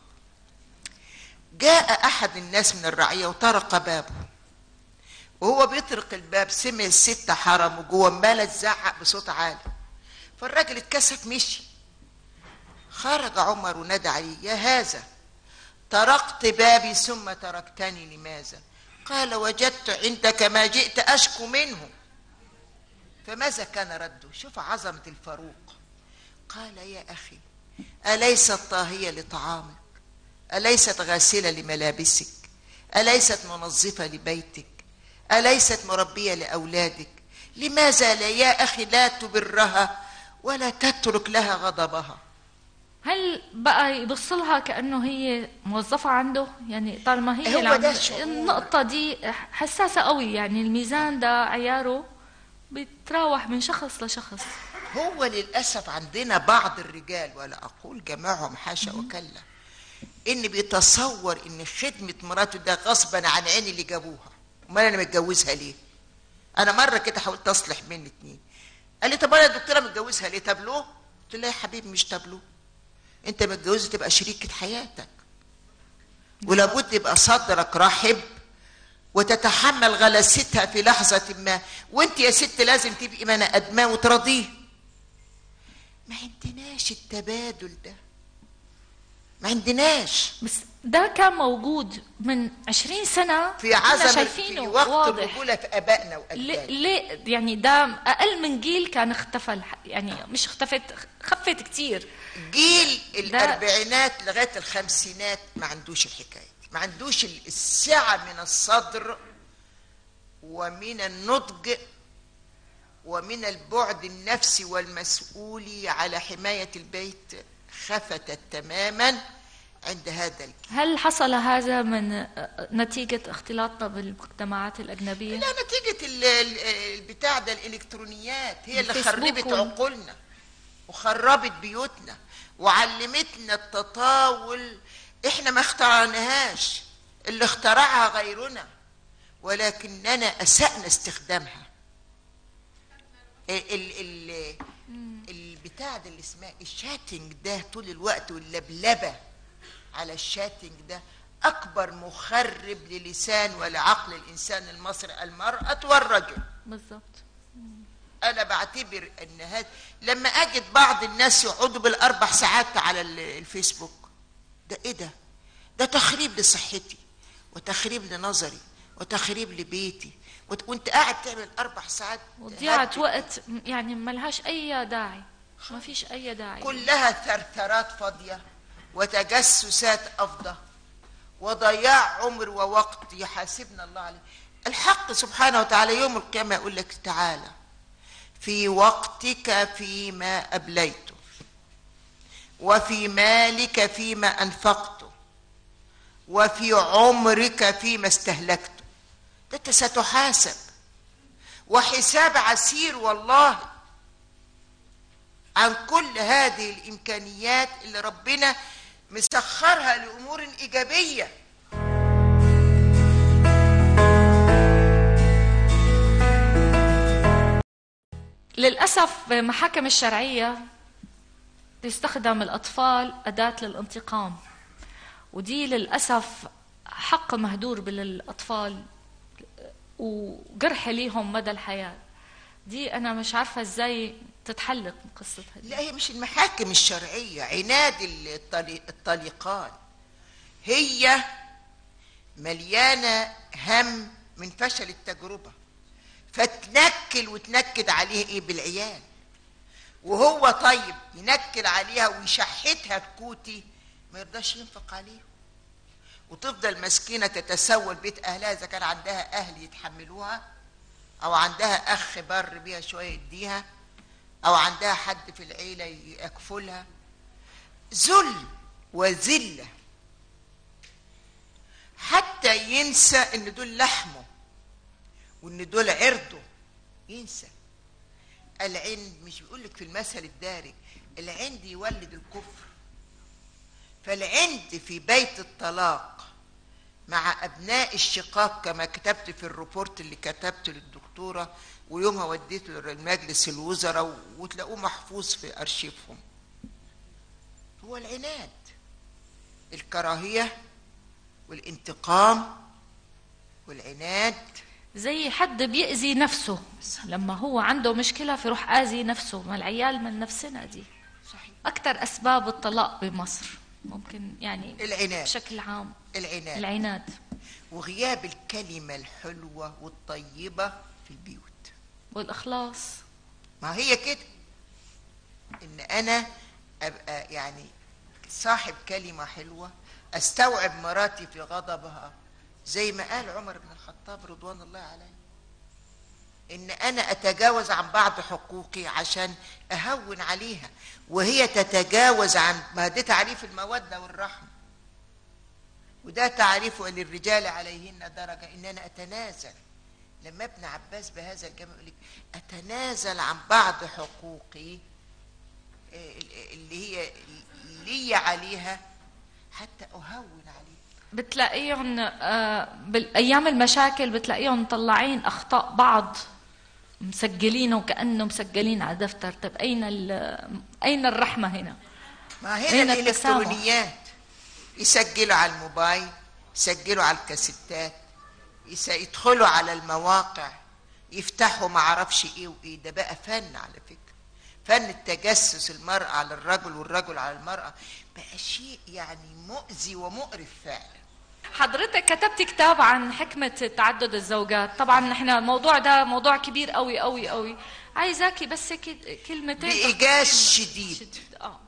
جاء احد الناس من الرعيه وطرق بابه وهو بيطرق الباب سمع الست حرم وجوه عماله تزعق بصوت عالي فالراجل اتكسف مشي خرج عمر ونادى عليه يا هذا طرقت بابي ثم تركتني لماذا قال وجدت عندك ما جئت اشكو منه فماذا كان رده شوف عظمه الفاروق قال يا اخي اليست طاهيه لطعامك اليست غاسله لملابسك اليست منظفه لبيتك اليست مربيه لاولادك لماذا لا يا اخي لا تبرها ولا تترك لها غضبها هل بقى يبص لها كانه هي موظفه عنده يعني طالما هي هو اللي عم- ده الشعور. النقطه دي حساسه قوي يعني الميزان ده عياره بيتراوح من شخص لشخص هو للاسف عندنا بعض الرجال ولا اقول جميعهم حاشا وكلا ان بيتصور ان خدمه مراته ده غصبا عن عيني اللي جابوها امال انا متجوزها ليه انا مره كده حاولت اصلح بين اتنين قال لي طب انا يا دكتوره متجوزها ليه تابلوه قلت له يا حبيبي مش تابلوه انت متجوزه تبقى شريكه حياتك ولابد يبقى صدرك رحب وتتحمل غلاستها في لحظة ما وانت يا ست لازم تبقي من أدماء وترضيه ما عندناش التبادل ده ما عندناش بس ده كان موجود من 20 سنة في كنا عزم في شايفينه وقت واضح الرجولة في آبائنا ليه, وأجدادنا ليه يعني ده أقل من جيل كان اختفى الح- يعني مش اختفت خفت كتير جيل ده- الأربعينات لغاية الخمسينات ما عندوش الحكاية دي. ما عندوش السعة من الصدر ومن النضج ومن البعد النفسي والمسؤولي على حماية البيت خفتت تماما عند هذا الجيل هل حصل هذا من نتيجة اختلاطنا بالمجتمعات الأجنبية؟ لا نتيجة ال- ال- البتاع ده الإلكترونيات هي اللي الفيسبوك خربت وال- عقولنا وخربت بيوتنا وعلمتنا التطاول احنا ما اخترعناهاش اللي اخترعها غيرنا ولكننا أسأنا استخدامها ال ال ال البتاع ده اللي اسمها الشاتنج ده طول الوقت واللبلبة على الشاتنج ده أكبر مخرب للسان ولعقل الإنسان المصري المرأة والرجل بالضبط انا بعتبر ان هذا لما اجد بعض الناس يقعدوا بالاربع ساعات على ال- الفيسبوك ده ايه ده ده تخريب لصحتي وتخريب لنظري وتخريب لبيتي وت- وانت قاعد تعمل اربع ساعات وضيعة هبد. وقت يعني ملهاش أي داعي ما فيش أي داعي كلها ثرثرات فاضيه وتجسسات افضى وضياع عمر ووقت يحاسبنا الله عليه الحق سبحانه وتعالى يوم القيامه يقول لك تعالى في وقتك فيما ابليته وفي مالك فيما انفقته وفي عمرك فيما استهلكته ده انت ستحاسب وحساب عسير والله عن كل هذه الامكانيات اللي ربنا مسخرها لامور ايجابيه للأسف بمحاكم الشرعية تستخدم الأطفال أداة للانتقام ودي للأسف حق مهدور بالأطفال وجرح ليهم مدى الحياة دي أنا مش عارفة إزاي تتحل قصتها دي لا هي مش المحاكم الشرعية عناد الطلي- الطليقان هي مليانة هم من فشل التجربة فتنكل وتنكد عليه ايه بالعيال وهو طيب ينكل عليها ويشحتها بكوتي ما يرضاش ينفق عليه وتفضل مسكينة تتسول بيت أهلها إذا كان عندها أهل يتحملوها أو عندها أخ بر بيها شوية يديها أو عندها حد في العيلة يكفلها ذل وذلة حتى ينسى إن دول لحمه وإن دول عرضه ينسى العند مش بيقول لك في المثل الدارج العند يولد الكفر فالعند في بيت الطلاق مع ابناء الشقاق كما كتبت في الريبورت اللي كتبته للدكتوره ويومها وديته لمجلس الوزراء وتلاقوه محفوظ في ارشيفهم هو العناد الكراهيه والانتقام والعناد زي حد بيأذي نفسه لما هو عنده مشكلة فيروح آذي نفسه ما العيال من نفسنا دي صحيح أكثر أسباب الطلاق بمصر ممكن يعني العناد بشكل عام العناد العناد وغياب الكلمه الحلوه والطيبه في البيوت والإخلاص ما هي كده ان انا ابقى يعني صاحب كلمه حلوه استوعب مراتي في غضبها زي ما قال عمر بن الخطاب رضوان الله عليه ان انا اتجاوز عن بعض حقوقي عشان اهون عليها وهي تتجاوز عن ما ده تعريف الموده والرحمه وده تعريف للرجال عليهن درجه ان انا اتنازل لما ابن عباس بهذا الجمع يقول لك اتنازل عن بعض حقوقي آه، اللي هي لي عليها حتى اهون عليها بتلاقيهم آه، بالايام المشاكل بتلاقيهم مطلعين اخطاء بعض مسجلينه وكانه مسجلين على دفتر طيب اين ال- اين الرحمه هنا ما أين هنا التسامح؟ الالكترونيات يسجلوا على الموبايل يسجلوا على الكاسيتات يس- يدخلوا على المواقع يفتحوا ما اعرفش ايه وايه ده بقى فن على فكره فن التجسس المرأة على الرجل والرجل على المرأة بقى شيء يعني مؤذي ومقرف فعلا حضرتك كتبت كتاب عن حكمة تعدد الزوجات طبعا نحن الموضوع ده موضوع كبير قوي قوي قوي عايزاكي بس هيك كلمتين بإيجاز شديد شديد اه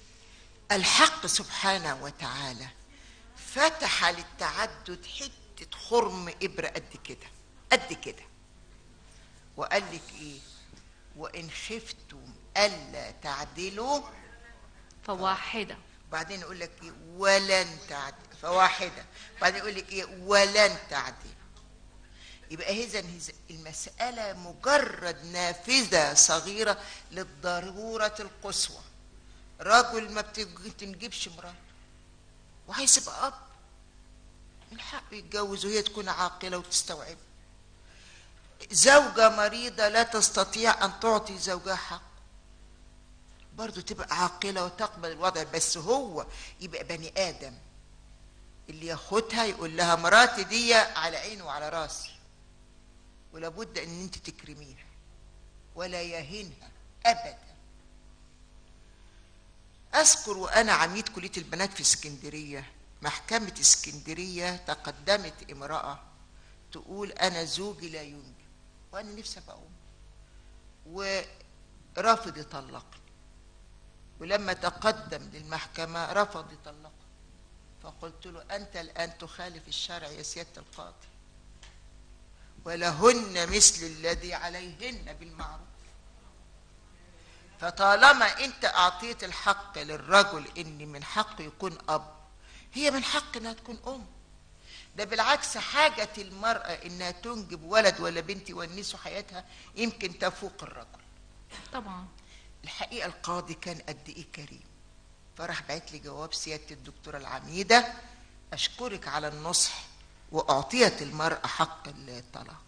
الحق سبحانه وتعالى فتح للتعدد حتة خرم إبرة قد كده قد كده وقال لك إيه وإن خفتم ألا تعدلوا فواحدة بعدين يقول لك إيه ولن تعدل فواحدة بعدين يقول لك إيه ولن تعدل يبقى إذا المسألة مجرد نافذة صغيرة للضرورة القصوى رجل ما بتنجبش مراته وعايز يبقى اب من حقه يتجوز وهي تكون عاقله وتستوعب زوجه مريضه لا تستطيع ان تعطي زوجها حق برضه تبقى عاقله وتقبل الوضع بس هو يبقى بني ادم اللي ياخدها يقول لها مراتي دي على عيني وعلى راسي ولابد ان انت تكرميها ولا يهينها ابدا اذكر وانا عميد كليه البنات في اسكندريه محكمه اسكندريه تقدمت امراه تقول انا زوجي لا ينجب وانا نفسي ابقى ام ورافض يطلقني ولما تقدم للمحكمه رفض يطلقني فقلت له انت الان تخالف الشرع يا سياده القاضي ولهن مثل الذي عليهن بالمعروف فطالما انت اعطيت الحق للرجل ان من حقه يكون اب هي من حق انها تكون ام ده بالعكس حاجة المرأة انها تنجب ولد ولا بنت يونسوا حياتها يمكن تفوق الرجل طبعا الحقيقة القاضي كان قد ايه كريم فراح بعت لي جواب سيادة الدكتورة العميدة اشكرك على النصح واعطيت المرأة حق الطلاق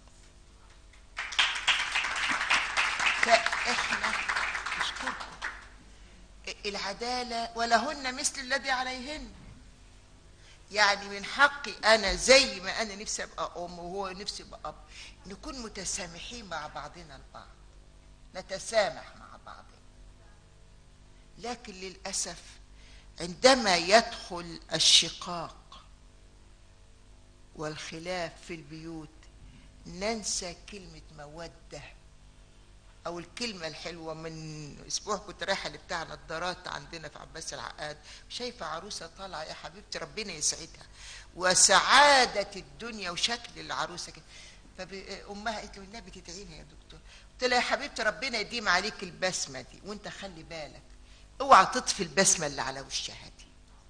فاحنا نشكركم العدالة ولهن مثل الذي عليهن يعني من حقي أنا زي ما أنا نفسي أبقى أم وهو نفسي أبقى أب نكون متسامحين مع بعضنا البعض نتسامح مع بعض لكن للاسف عندما يدخل الشقاق والخلاف في البيوت ننسى كلمه موده او الكلمه الحلوه من اسبوع كنت رايحه لبتاع نظارات عندنا في عباس العقاد شايفه عروسه طالعه يا حبيبتي ربنا يسعدها وسعاده الدنيا وشكل العروسه كده فامها قالت له النبي تدعينا يا دكتور قلت لها يا حبيبتي ربنا يديم عليك البسمه دي وانت خلي بالك اوعى تطفي البسمه اللي على وشها دي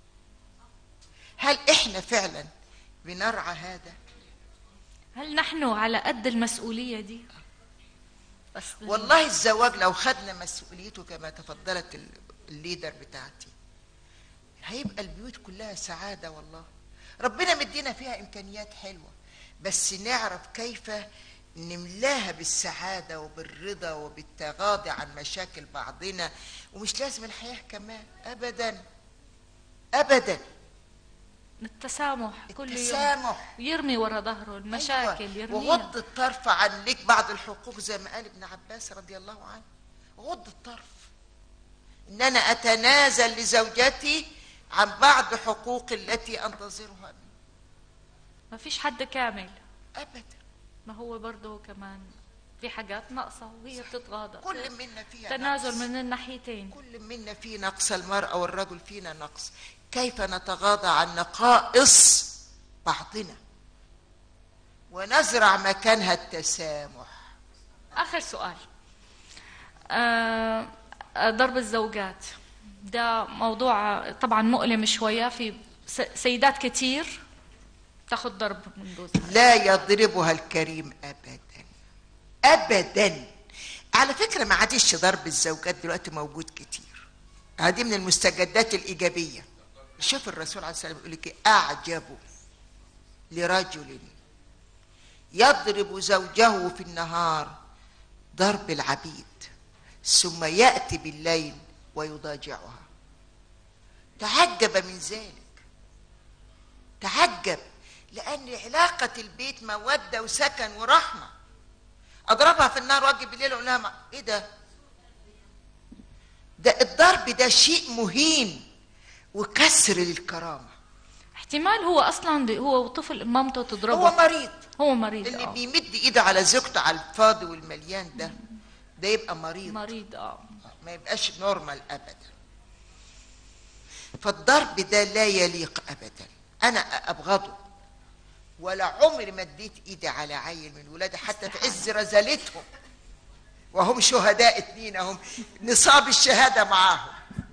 هل احنا فعلا بنرعى هذا هل نحن على قد المسؤولية دي بس والله الزواج لو خدنا مسؤوليته كما تفضلت ال- الليدر بتاعتي هيبقى البيوت كلها سعادة والله ربنا مدينا فيها إمكانيات حلوة بس نعرف كيف نملاها بالسعادة وبالرضا وبالتغاضي عن مشاكل بعضنا ومش لازم الحياة كمان أبدا أبدا التسامح كل يوم التسامح يرمي ورا ظهره المشاكل أيوة. يرميها وغض الطرف عن لك بعض الحقوق زي ما قال ابن عباس رضي الله عنه غض الطرف ان انا اتنازل لزوجتي عن بعض حقوق التي انتظرها مني ما فيش حد كامل ابدا ما هو برضه كمان في حاجات ناقصة وهي بتتغاضى كل منا فيها تنازل نقص. من الناحيتين كل منا فيه نقص المرأة والرجل فينا نقص كيف نتغاضى عن نقائص بعضنا ونزرع مكانها التسامح آخر سؤال آه آه، ضرب الزوجات ده موضوع آه، طبعا مؤلم شوية في س- سيدات كتير تاخد ضرب من جوزها لا يضربها الكريم ابدا ابدا على فكره ما عادش ضرب الزوجات دلوقتي موجود كتير هذه من المستجدات الايجابيه شوف الرسول عليه الصلاه والسلام يقول لك إيه؟ اعجب لرجل يضرب زوجه في النهار ضرب العبيد ثم ياتي بالليل ويضاجعها تعجب من ذلك تعجب لان علاقه البيت موده وسكن ورحمه اضربها في النار واجي بالليل اقول لها ما- ايه ده ده الضرب ده شيء مهين وكسر للكرامه احتمال هو اصلا ب- هو وطفل مامته هو تضربه مريض هو مريض اللي آه. بيمد ايده على زوجته على الفاضي والمليان ده ده يبقى مريض مريض اه ما يبقاش نورمال ابدا فالضرب ده لا يليق ابدا انا ابغضه ولا عمري ما اديت ايدي على عيل من ولادي حتى في عز رزالتهم وهم شهداء اتنين هم نصاب الشهاده معاهم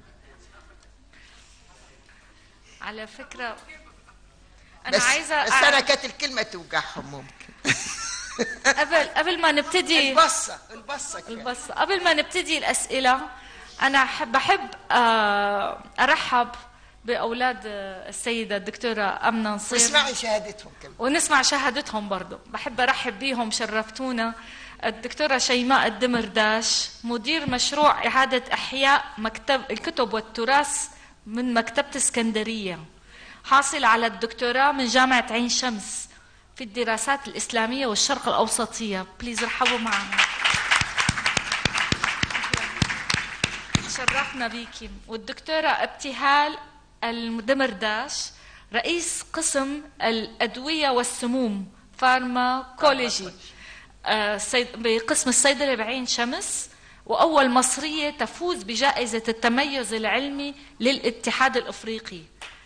على فكره انا بس عايزه بس انا أعرف كانت الكلمه توجعهم ممكن قبل قبل ما نبتدي البصه البصه كده. بس قبل ما نبتدي الأسئلة أنا أحب بحب آه، أرحب بأولاد آه، السيدة الدكتورة أمنة نصير اسمعي شهادتهم كمان ونسمع شهادتهم برضو بحب أرحب بيهم شرفتونا الدكتورة شيماء الدمرداش مدير مشروع إعادة إحياء مكتب الكتب والتراث من مكتبة اسكندرية حاصل على الدكتوراه من جامعة عين شمس في الدراسات الإسلامية والشرق الأوسطية بليز رحبوا معنا شرفنا بيكي والدكتورة ابتهال المدمرداش رئيس قسم الأدوية والسموم فارماكولوجي آه، صيد- بقسم الصيدلة بعين شمس وأول مصرية تفوز بجائزة التميز العلمي للاتحاد الأفريقي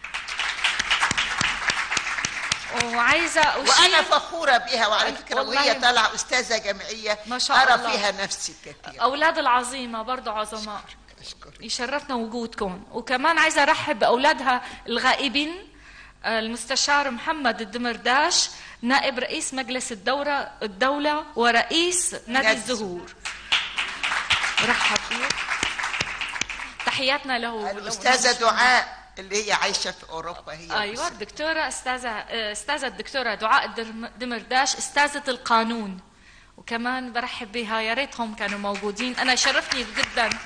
وعايزة أشير وانا فخوره بها وعلى فكره والله وهي طالعه استاذه جامعيه ما شاء ارى الله. فيها نفسي كثير أولاد العظيمة برضو عظماء اشكرك يشرفنا وجودكم وكمان عايزة أرحب بأولادها الغائبين آه، المستشار محمد الدمرداش نائب رئيس مجلس الدورة الدولة ورئيس نادي نادي الزهور رحب فيه تحياتنا له الاستاذه دعاء اللي هي عايشه في اوروبا هي ايوه الدكتوره استاذه آه، استاذه الدكتوره دعاء الدرم- دمرداش استاذه القانون وكمان برحب بها يا ريتهم كانوا موجودين انا شرفني جدا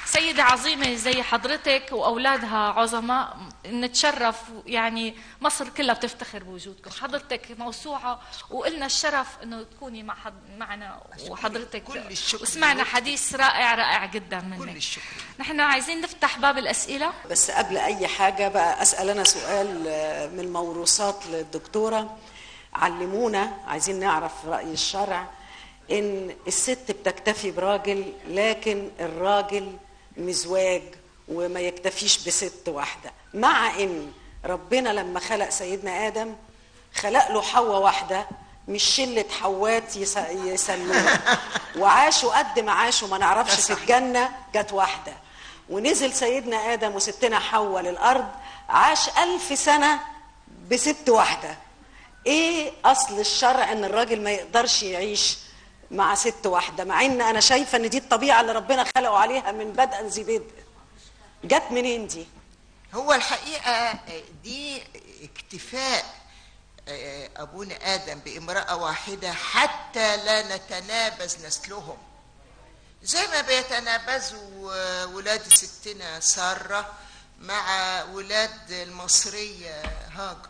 سيدة عظيمة زي حضرتك وأولادها عظماء نتشرف يعني مصر كلها بتفتخر بوجودكم حضرتك موسوعة وإلنا الشرف أنه تكوني مع حض... معنا وحضرتك كل الشكر وسمعنا لك. حديث رائع رائع جدا منك كل الشكر نحن عايزين نفتح باب الأسئلة بس قبل اي حاجه بقى اسال انا سؤال آه، من موروثات للدكتوره علمونا عايزين نعرف راي الشرع ان الست بتكتفي براجل لكن الراجل مزواج وما يكتفيش بست واحده مع ان ربنا لما خلق سيدنا ادم خلق له حواء واحده مش شله حوات يس- يسموها وعاشوا قد ما عاشوا ما نعرفش ده في صحيح. الجنه جت واحده ونزل سيدنا ادم وستنا حواء للارض عاش ألف سنه بست واحده ايه اصل الشرع ان الراجل ما يقدرش يعيش مع ست واحده مع ان انا شايفه ان دي الطبيعه اللي ربنا خلقه عليها من بدءا ذي بدء جت منين دي هو الحقيقة دي اكتفاء آه، أبونا آدم بامرأة واحدة حتى لا نتنابز نسلهم زي ما بيتنابزوا آه، ولاد ستنا سارة مع ولاد المصرية هاجر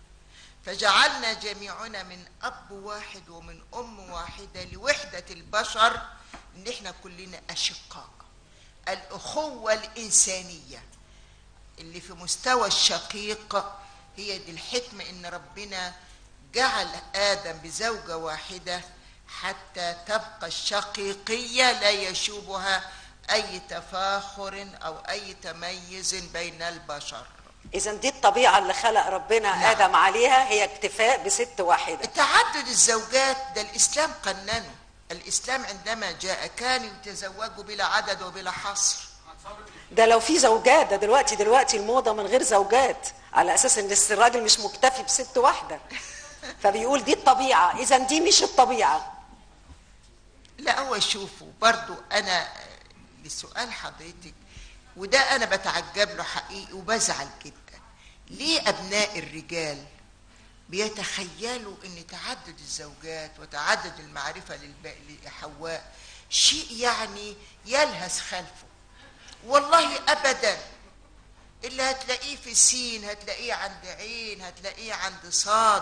فجعلنا جميعنا من أب واحد ومن أم واحدة لوحدة البشر إن إحنا كلنا أشقاء الأخوة الإنسانية اللي في مستوى الشقيق هي دي الحكمة إن ربنا جعل آدم بزوجة واحدة حتى تبقى الشقيقية لا يشوبها أي تفاخر أو أي تميز بين البشر اذا دي الطبيعه اللي خلق ربنا نعم. ادم عليها هي اكتفاء بست واحده تعدد الزوجات ده الإسلام قننه الإسلام عندما جاء كانوا يتزوجوا بلا عدد وبلا حصر ده لو في زوجات ده دلوقتي دلوقتي الموضه من غير زوجات على اساس ان الراجل مش مكتفي بست واحده فبيقول دي الطبيعه اذا دي مش الطبيعه لا هو شوفوا برضو انا آه، لسؤال حضرتك وده انا بتعجب له حقيقي وبزعل جدا ليه ابناء الرجال بيتخيلوا ان تعدد الزوجات وتعدد المعرفه للب- لحواء شيء يعني يلهث خلفه والله ابدا اللي هتلاقيه في سين هتلاقيه عند عين هتلاقيه عند صاد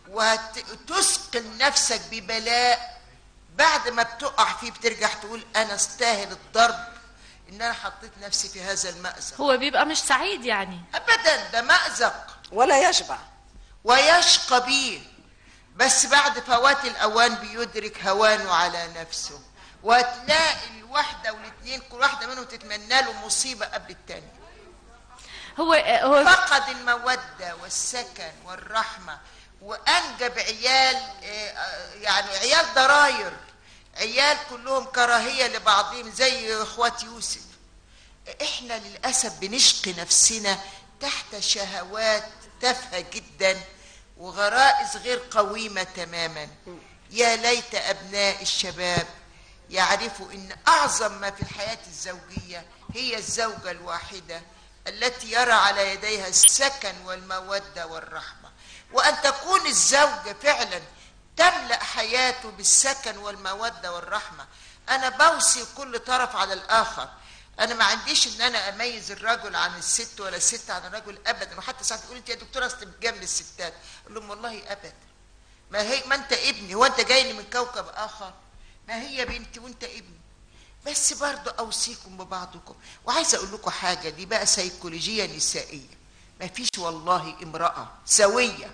وتثقل نفسك ببلاء بعد ما بتقع فيه بترجع تقول انا استاهل الضرب ان انا حطيت نفسي في هذا المأزق هو بيبقى مش سعيد يعني ابدا ده مأزق ولا يشبع ويشقى بيه بس بعد فوات الاوان بيدرك هوانه على نفسه وهتلاقي الواحده والاثنين كل واحده منهم تتمنى له مصيبه قبل الثانيه هو هو فقد المودة والسكن والرحمة وأنجب عيال آه، آه، يعني عيال ضراير عيال كلهم كراهية لبعضهم زي إخوات يوسف إحنا للأسف بنشقي نفسنا تحت شهوات تافهة جدا وغرائز غير قويمة تماما يا ليت أبناء الشباب يعرفوا ان اعظم ما في الحياه الزوجيه هي الزوجه الواحده التي يرى على يديها السكن والموده والرحمه وان تكون الزوجه فعلا تملا حياته بالسكن والموده والرحمه انا بوصي كل طرف على الاخر انا ما عنديش ان انا اميز الرجل عن الست ولا الست عن الرجل ابدا وحتى ساعات تقول انت يا دكتوره اصل بتجامل الستات اقول لهم والله ابدا ما هي ما انت ابني هو انت جاي لي من كوكب اخر ما هي بنتي وانت ابني بس برضه اوصيكم ببعضكم وعايزه اقول لكم حاجه دي بقى سيكولوجيه نسائيه ما فيش والله امراه سويه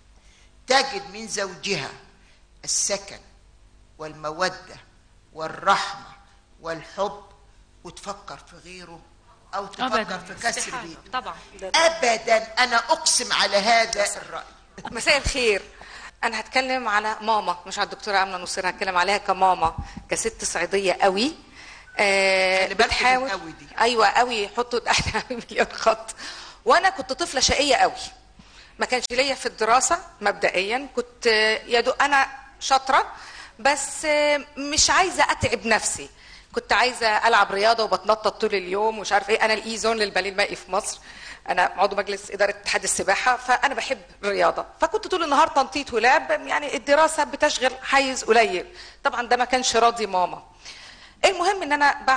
تجد من زوجها السكن والموده والرحمه والحب وتفكر في غيره او تفكر ابدا في كسر استحالة. بيته طبعا ابدا انا اقسم على هذا الراي مساء الخير انا هتكلم على ماما مش على الدكتوره امنه نصير هتكلم عليها كماما كست صعيديه قوي آه خلي بالكم من بتحاول قوي دي. ايوه قوي حطوا تحتها مليون خط وانا كنت طفله شقيه قوي ما كانش ليا في الدراسه مبدئيا كنت آه، يا دو انا شاطره بس آه، مش عايزه اتعب نفسي كنت عايزه العب رياضه وبتنطط طول اليوم ومش عارف ايه انا الايزون للباليه المائي في مصر انا عضو مجلس اداره اتحاد السباحه فانا بحب الرياضه فكنت طول النهار تنطيط ولعب يعني الدراسه بتشغل حيز قليل طبعا ده ما كانش راضي ماما المهم ان انا بعد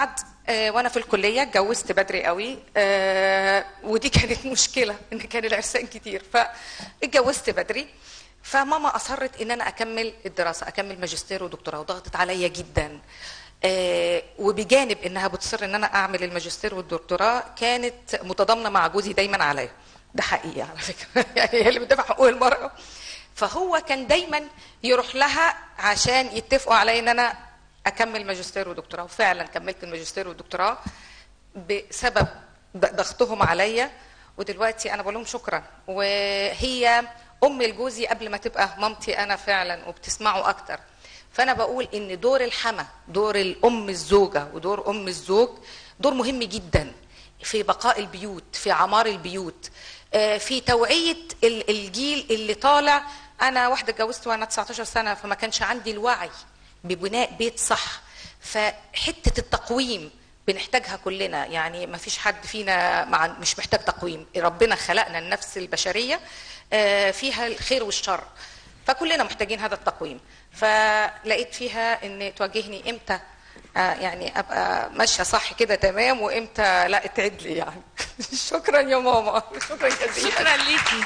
آه، وانا في الكليه اتجوزت بدري قوي آه، ودي كانت مشكله ان كان العرسان كتير فاتجوزت بدري فماما اصرت ان انا اكمل الدراسه اكمل ماجستير ودكتوراه وضغطت عليا جدا آه، وبجانب انها بتصر ان انا اعمل الماجستير والدكتوراه كانت متضامنه مع جوزي دايما عليا ده حقيقي على فكره يعني هي اللي بتدافع حقوق المراه فهو كان دايما يروح لها عشان يتفقوا علي ان انا اكمل ماجستير ودكتوراه وفعلا كملت الماجستير والدكتوراه بسبب ض- ضغطهم عليا ودلوقتي انا بقول لهم شكرا وهي ام لجوزي قبل ما تبقى مامتي انا فعلا وبتسمعوا اكتر فانا بقول ان دور الحما دور الام الزوجه ودور ام الزوج دور مهم جدا في بقاء البيوت في عمار البيوت آه، في توعيه ال- الجيل اللي طالع انا واحده اتجوزت وانا 19 سنه فما كانش عندي الوعي ببناء بيت صح فحته التقويم بنحتاجها كلنا يعني ما فيش حد فينا مع مش محتاج تقويم ربنا خلقنا النفس البشريه آه، فيها الخير والشر فكلنا محتاجين هذا التقويم فلقيت فيها ان توجهني امتى آه، يعني ابقى ماشيه صح كده تمام وامتى لا تعد لي يعني شكرا يا ماما شكرا جزيلا شكرا ليكي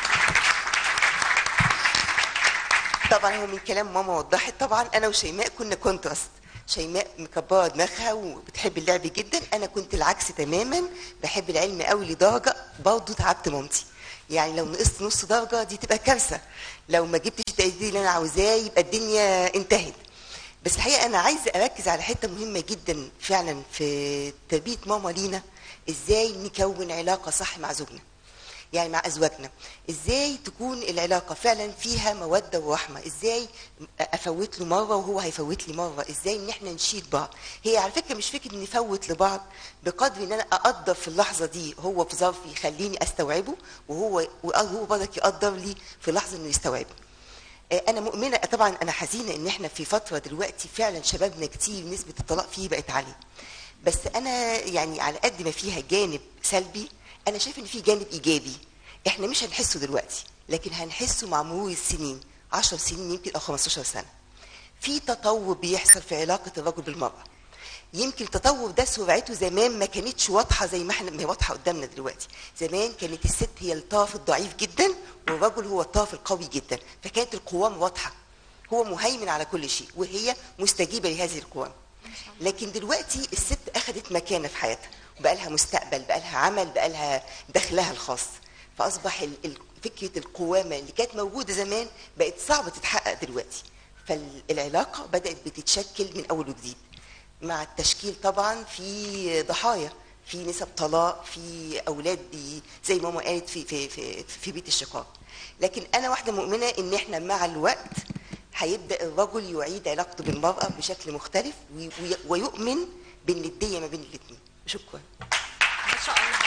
طبعا هو من كلام ماما وضحت طبعا انا وشيماء كنا كونتراست شيماء مكبره دماغها وبتحب اللعب جدا انا كنت العكس تماما بحب العلم قوي لدرجه برضه تعبت مامتي يعني لو نقصت نص درجه دي تبقى كارثه لو ما جبتش التقدير اللي انا عاوزاه يبقى الدنيا انتهت بس الحقيقه انا عايزه اركز على حته مهمه جدا فعلا في تربيه ماما لينا ازاي نكون علاقه صح مع زوجنا يعني مع ازواجنا ازاي تكون العلاقه فعلا فيها موده ورحمه ازاي افوت له مره وهو هيفوت لي مره ازاي ان احنا نشيد بعض هي على فكره مش فكره نفوت لبعض بقدر ان انا اقدر في اللحظه دي هو في ظرف يخليني استوعبه وهو وهو برضك يقدر لي في لحظه انه يستوعبني آه، انا مؤمنه طبعا انا حزينه ان احنا في فتره دلوقتي فعلا شبابنا كتير نسبه الطلاق فيه بقت عاليه بس انا يعني على قد ما فيها جانب سلبي انا شايف ان في جانب ايجابي احنا مش هنحسه دلوقتي لكن هنحسه مع مرور السنين 10 سنين يمكن او 15 سنه في تطور بيحصل في علاقه الرجل بالمراه يمكن التطور ده سرعته زمان ما كانتش واضحه زي ما احنا ما هي واضحه قدامنا دلوقتي زمان كانت الست هي الطرف الضعيف جدا والرجل هو الطرف القوي جدا فكانت القوام واضحه هو مهيمن على كل شيء وهي مستجيبه لهذه القوام لكن دلوقتي الست اخذت مكانه في حياتها وبقى لها مستقبل بقى لها عمل بقى لها دخلها الخاص فاصبح ال- ال- فكره القوامه اللي كانت موجوده زمان بقت صعبه تتحقق دلوقتي فالعلاقه بدات بتتشكل من اول وجديد مع التشكيل طبعا في ضحايا في نسب طلاق في اولاد بي زي ما ماما قالت في في في في بيت الشقاق لكن انا واحده مؤمنه ان احنا مع الوقت هيبدا الرجل يعيد علاقته بالمراه بشكل مختلف وي- وي- ويؤمن بالنديه ما بين الاثنين شكرا ما شاء الله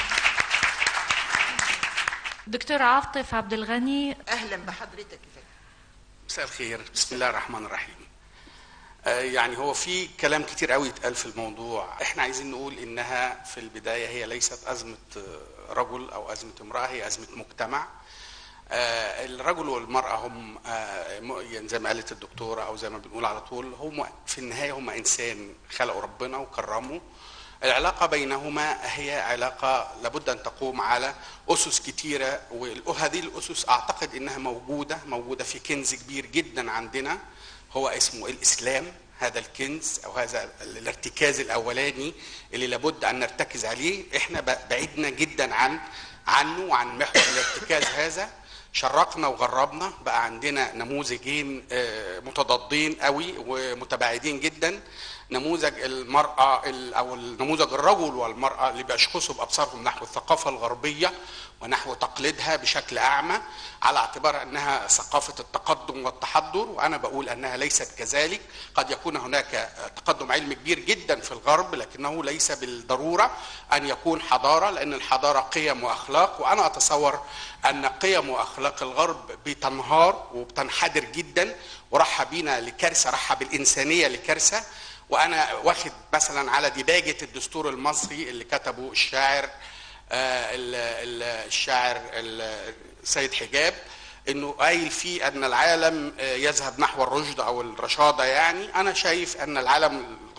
دكتور عاطف عبد الغني اهلا بحضرتك يا فندم. مساء الخير بسم الله الرحمن الرحيم آه، يعني هو في كلام كتير قوي اتقال في الموضوع احنا عايزين نقول انها في البدايه هي ليست ازمه آه، رجل او ازمه امراه هي ازمه مجتمع آه، الرجل والمراه هم آه، م- يعني زي ما قالت الدكتوره او زي ما بنقول على طول هم في النهايه هم انسان خلقوا ربنا وكرمه العلاقة بينهما هي علاقة لابد أن تقوم على أسس كتيرة وهذه الأسس أعتقد أنها موجودة موجودة في كنز كبير جدا عندنا هو اسمه الإسلام هذا الكنز أو هذا الارتكاز الأولاني اللي لابد أن نرتكز عليه إحنا ب- بعدنا جدا عن عنه وعن محور الارتكاز هذا شرقنا وغربنا بقى عندنا نموذجين آه، متضادين قوي ومتباعدين جدا نموذج المرأة ال- أو نموذج الرجل والمرأة اللي بيشخصوا بأبصارهم نحو الثقافة الغربية ونحو تقليدها بشكل أعمى على اعتبار أنها ثقافة التقدم والتحضر وأنا بقول أنها ليست كذلك قد يكون هناك تقدم علمي كبير جدا في الغرب لكنه ليس بالضرورة أن يكون حضارة لأن الحضارة قيم وأخلاق وأنا أتصور أن قيم وأخلاق الغرب بتنهار وبتنحدر جدا وراح بينا لكارثة راح بالإنسانية لكارثة وانا واخد مثلا على ديباجه الدستور المصري اللي كتبه الشاعر آه، ال- ال- الشاعر ال- سيد حجاب انه قايل فيه ان العالم آه، يذهب نحو الرشد او الرشاده يعني انا شايف ان العالم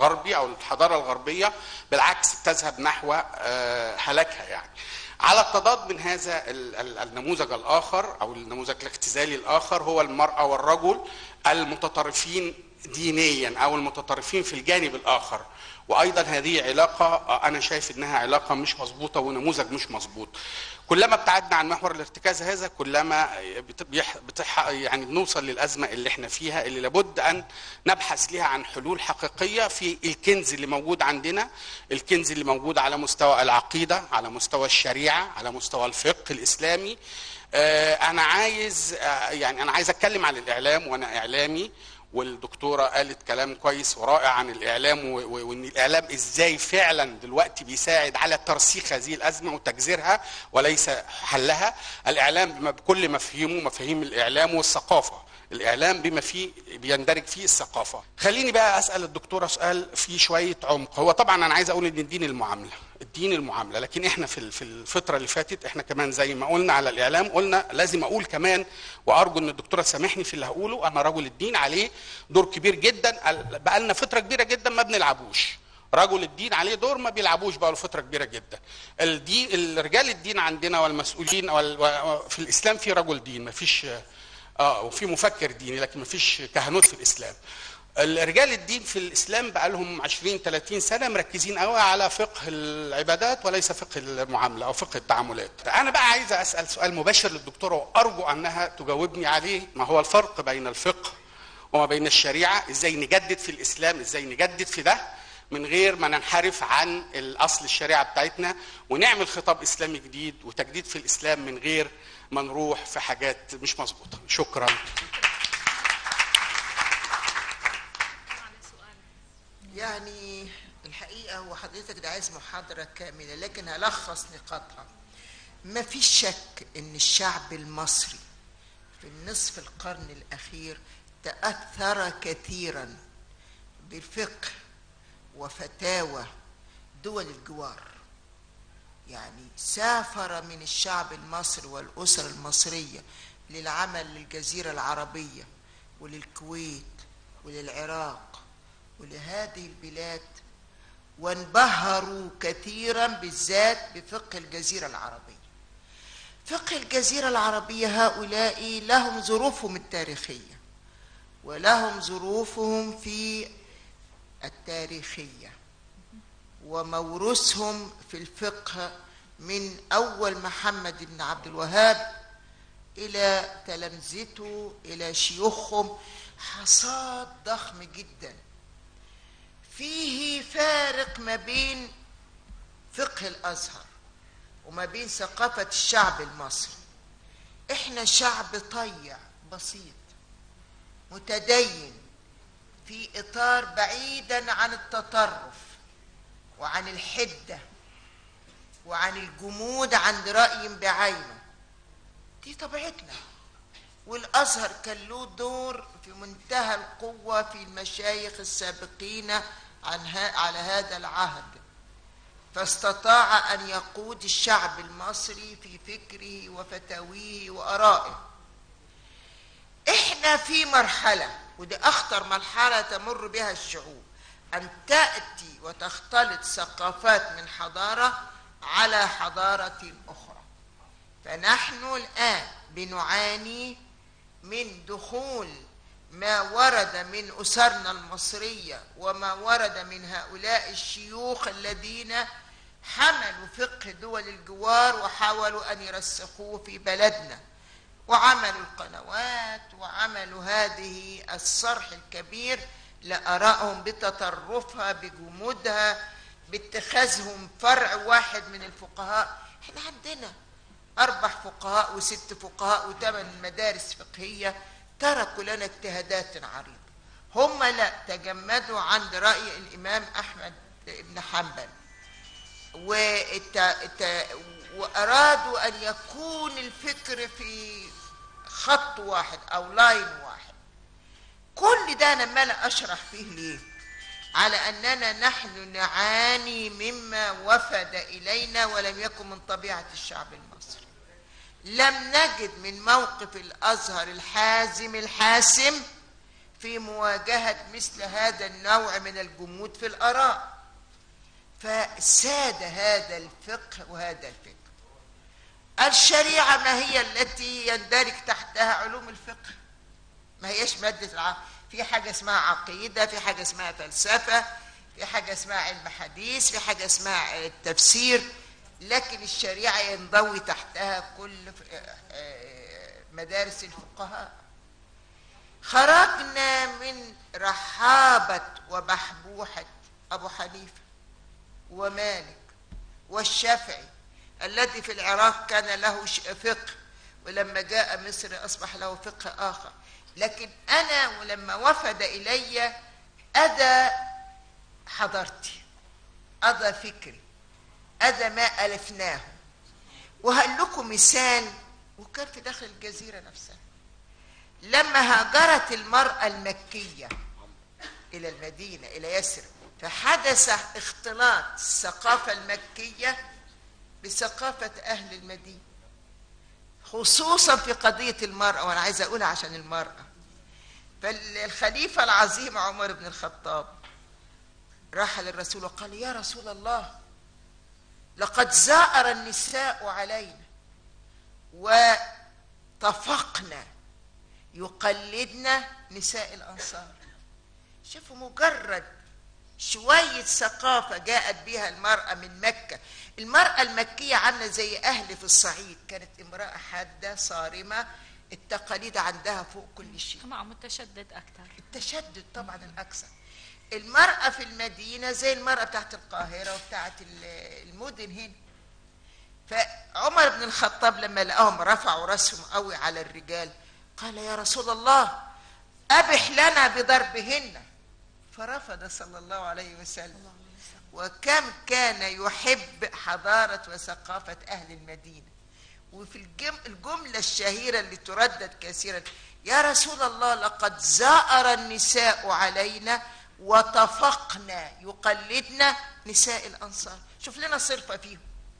الغربي او الحضاره الغربيه بالعكس تذهب نحو آه، هلاكها يعني على التضاد من هذا ال- ال- النموذج الاخر او النموذج الاختزالي الاخر هو المراه والرجل المتطرفين دينيا او المتطرفين في الجانب الاخر وايضا هذه علاقه آه، انا شايف انها علاقه مش مظبوطه ونموذج مش مظبوط كلما ابتعدنا عن محور الارتكاز هذا كلما بت- بيح- بتح يعني بنوصل للازمه اللي احنا فيها اللي لابد ان نبحث لها عن حلول حقيقيه في الكنز اللي موجود عندنا الكنز اللي موجود على مستوى العقيده على مستوى الشريعه على مستوى الفقه الاسلامي آه، انا عايز آه، يعني انا عايز اتكلم عن الاعلام وانا اعلامي والدكتوره قالت كلام كويس ورائع عن الاعلام و- و- وان الاعلام ازاي فعلا دلوقتي بيساعد على ترسيخ هذه الازمه وتجذيرها وليس حلها الاعلام بما- بكل مفاهيمه مفاهيم الاعلام والثقافه الاعلام بما فيه بيندرج فيه الثقافه خليني بقى اسال الدكتوره سؤال فيه شويه عمق هو طبعا انا عايز اقول ان الدين المعامله الدين المعامله لكن احنا في ال- في الفتره اللي فاتت احنا كمان زي ما قلنا على الاعلام قلنا لازم اقول كمان وارجو ان الدكتوره تسامحني في اللي هقوله انا رجل الدين عليه دور كبير جدا ال- بقى لنا فتره كبيره جدا ما بنلعبوش رجل الدين عليه دور ما بيلعبوش بقى له فتره كبيره جدا الدين الرجال الدين عندنا والمسؤولين وال- و- في الاسلام في رجل دين ما فيش اه وفي مفكر ديني لكن ما فيش كهنوت في الاسلام الرجال الدين في الاسلام بقى لهم 20 30 سنه مركزين قوي على فقه العبادات وليس فقه المعامله او فقه التعاملات انا بقى عايز اسال سؤال مباشر للدكتوره وارجو انها تجاوبني عليه ما هو الفرق بين الفقه وما بين الشريعه ازاي نجدد في الاسلام ازاي نجدد في ده من غير ما ننحرف عن الاصل الشريعه بتاعتنا ونعمل خطاب اسلامي جديد وتجديد في الاسلام من غير ما نروح في حاجات مش مظبوطه شكرا يعني الحقيقة هو حضرتك ده عايز محاضرة كاملة لكن هلخص نقاطها ما فيش شك ان الشعب المصري في النصف القرن الأخير تأثر كثيرا بالفقه وفتاوى دول الجوار يعني سافر من الشعب المصري والأسر المصرية للعمل للجزيرة العربية وللكويت وللعراق ولهذه البلاد وانبهروا كثيرا بالذات بفقه الجزيرة العربية فقه الجزيرة العربية هؤلاء لهم ظروفهم التاريخية ولهم ظروفهم في التاريخية وموروثهم في الفقه من أول محمد بن عبد الوهاب إلى تلامذته إلى شيوخهم حصاد ضخم جدا فيه فارق ما بين فقه الازهر وما بين ثقافه الشعب المصري احنا شعب طيع بسيط متدين في اطار بعيدا عن التطرف وعن الحده وعن الجمود عند راي بعينه دي طبيعتنا والازهر كان له دور في منتهى القوه في المشايخ السابقين عن ها على هذا العهد فاستطاع ان يقود الشعب المصري في فكره وفتاويه وارائه احنا في مرحله ودي اخطر مرحله تمر بها الشعوب ان تاتي وتختلط ثقافات من حضاره على حضاره اخرى فنحن الان بنعاني من دخول ما ورد من اسرنا المصريه وما ورد من هؤلاء الشيوخ الذين حملوا فقه دول الجوار وحاولوا ان يرسخوه في بلدنا وعملوا القنوات وعملوا هذه الصرح الكبير لارائهم بتطرفها بجمودها باتخاذهم فرع واحد من الفقهاء احنا عندنا أربع فقهاء وست فقهاء وثمان مدارس فقهية تركوا لنا اجتهادات عريضة هم لا تجمدوا عند رأي الإمام أحمد بن حنبل والت... الت... وأرادوا أن يكون الفكر في خط واحد أو لاين واحد كل ده أنا عمال أشرح فيه ليه على أننا نحن نعاني مما وفد إلينا ولم يكن من طبيعة الشعب المصري لم نجد من موقف الازهر الحازم الحاسم في مواجهة مثل هذا النوع من الجمود في الآراء فساد هذا الفقه وهذا الفكر الشريعة ما هي التي يندرج تحتها علوم الفقه ما هيش مادة العقل في حاجة اسمها عقيدة في حاجة اسمها فلسفة في حاجة اسمها علم حديث في حاجة اسمها التفسير لكن الشريعة ينضوي تحتها كل مدارس الفقهاء خرجنا من رحابة وبحبوحة أبو حنيفة ومالك والشافعي الذي في العراق كان له فقه ولما جاء مصر أصبح له فقه آخر لكن أنا ولما وفد إلي أدى حضرتي أدى فكري أدى ما ألفناه وهل لكم مثال وكان في داخل الجزيرة نفسها لما هاجرت المرأة المكية إلى المدينة إلى يثرب فحدث اختلاط الثقافة المكية بثقافة أهل المدينة خصوصا في قضية المرأة وأنا عايزة أقولها عشان المرأة فالخليفة العظيم عمر بن الخطاب راح للرسول وقال يا رسول الله لقد زائر النساء علينا وطفقنا يقلدنا نساء الأنصار شوفوا مجرد شوية ثقافة جاءت بها المرأة من مكة المرأة المكية عاملة زي أهل في الصعيد كانت امرأة حادة صارمة التقاليد عندها فوق كل شيء طبعا متشدد أكثر التشدد طبعا الأكثر المرأة في المدينة زي المرأة بتاعت القاهرة وبتاعت المدن هنا فعمر بن الخطاب لما لقاهم رفعوا راسهم قوي على الرجال قال يا رسول الله أبح لنا بضربهن فرفض صلى الله عليه وسلم وكم كان يحب حضارة وثقافة أهل المدينة وفي الجم الجملة الشهيرة اللي تردد كثيرا يا رسول الله لقد زائر النساء علينا وطفقنا يقلدنا نساء الأنصار شوف لنا صرفة فيهم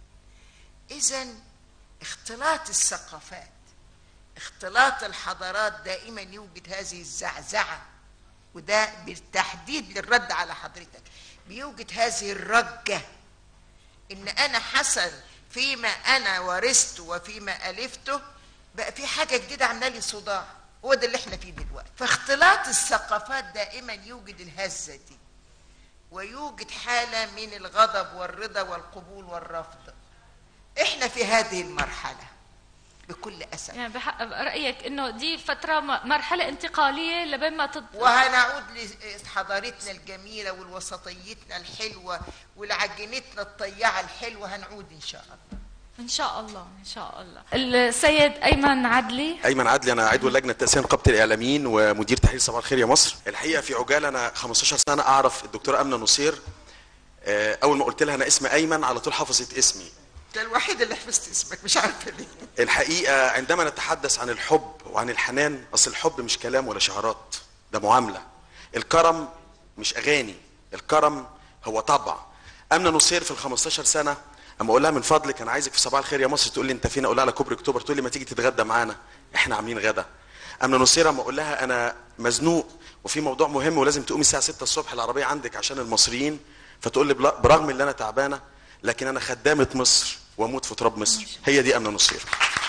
إذا اختلاط الثقافات اختلاط الحضارات دائما يوجد هذه الزعزعة وده بالتحديد للرد على حضرتك بيوجد هذه الرجة ان انا حسن فيما انا ورثته وفيما الفته بقى في حاجة جديدة عاملة لي صداع هو ده اللي احنا فيه دلوقتي فاختلاط الثقافات دائما يوجد الهزة دي ويوجد حالة من الغضب والرضا والقبول والرفض احنا في هذه المرحله بكل اسف يعني بحق رايك انه دي فتره مرحله انتقاليه لبين ما تط... وهنعود لحضارتنا الجميله والوسطيتنا الحلوه ولعجينتنا الطيعه الحلوه هنعود ان شاء الله ان شاء الله ان شاء الله السيد ايمن عدلي ايمن عدلي انا عضو لجنه تاسيس نقابه الاعلاميين ومدير تحرير صباح الخير يا مصر الحقيقه في عجاله انا 15 سنه اعرف الدكتوره امنه نصير اول ما قلت لها انا اسمي ايمن على طول حفظت اسمي ده الوحيد اللي حفظت اسمك مش عارفه ليه الحقيقه عندما نتحدث عن الحب وعن الحنان اصل الحب مش كلام ولا شعارات ده معامله الكرم مش اغاني الكرم هو طبع امنه نصير في ال 15 سنه اما اقول لها من فضلك انا عايزك في صباح الخير يا مصر تقول لي انت فين اقول لها على كوبري اكتوبر تقول لي ما تيجي تتغدى معانا احنا عاملين غدا امنه نصير اما اقول لها انا مزنوق وفي موضوع مهم ولازم تقومي الساعه 6 الصبح العربيه عندك عشان المصريين فتقول لي برغم ان انا تعبانه لكن انا خدامه مصر واموت في تراب مصر هي دي امنه نصير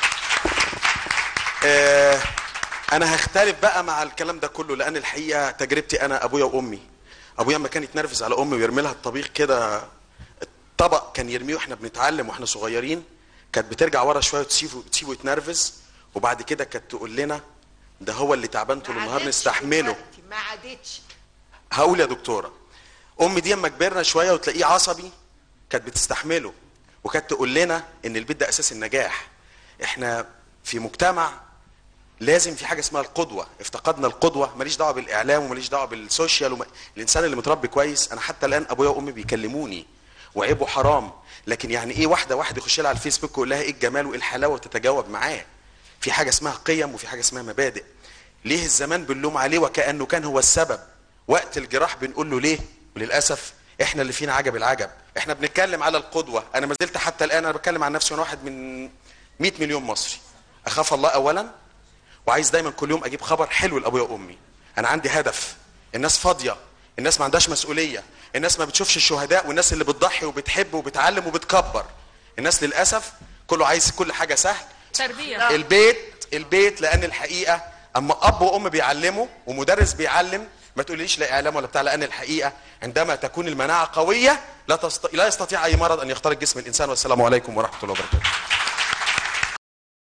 آه انا هختلف بقى مع الكلام ده كله لان الحقيقه تجربتي انا ابويا وامي ابويا لما كان يتنرفز على امي ويرمي لها الطبيخ كده الطبق كان يرميه واحنا بنتعلم واحنا صغيرين كانت بترجع ورا شويه وتسيبه تسيبه يتنرفز وبعد كده كانت تقول لنا ده هو اللي تعبان طول النهار نستحمله ما عادتش هقول يا دكتوره امي دي اما كبرنا شويه وتلاقيه عصبي كانت بتستحمله وكانت تقول لنا ان البيت ده اساس النجاح احنا في مجتمع لازم في حاجه اسمها القدوه افتقدنا القدوه ماليش دعوه بالاعلام وماليش دعوه بالسوشيال وما... الانسان اللي متربي كويس انا حتى الان ابويا وامي بيكلموني وعيبه حرام لكن يعني ايه واحده واحده يخش لها على الفيسبوك ويقول لها ايه الجمال وايه الحلاوه وتتجاوب معاه في حاجه اسمها قيم وفي حاجه اسمها مبادئ ليه الزمان بنلوم عليه وكانه كان هو السبب وقت الجراح بنقول له ليه وللاسف احنا اللي فينا عجب العجب احنا بنتكلم على القدوه انا ما زلت حتى الان انا بتكلم عن نفسي وانا واحد من 100 مليون مصري اخاف الله اولا وعايز دايما كل يوم اجيب خبر حلو لابويا وامي انا عندي هدف الناس فاضيه الناس ما عندهاش مسؤوليه الناس ما بتشوفش الشهداء والناس اللي بتضحي وبتحب وبتعلم وبتكبر الناس للاسف كله عايز كل حاجه سهل تربيه البيت البيت لان الحقيقه اما اب وام بيعلموا ومدرس بيعلم ما تقوليش لا اعلام ولا بتاع لان الحقيقه عندما تكون المناعه قويه لا تست... لا يستطيع اي مرض ان يخترق جسم الانسان والسلام عليكم ورحمه الله وبركاته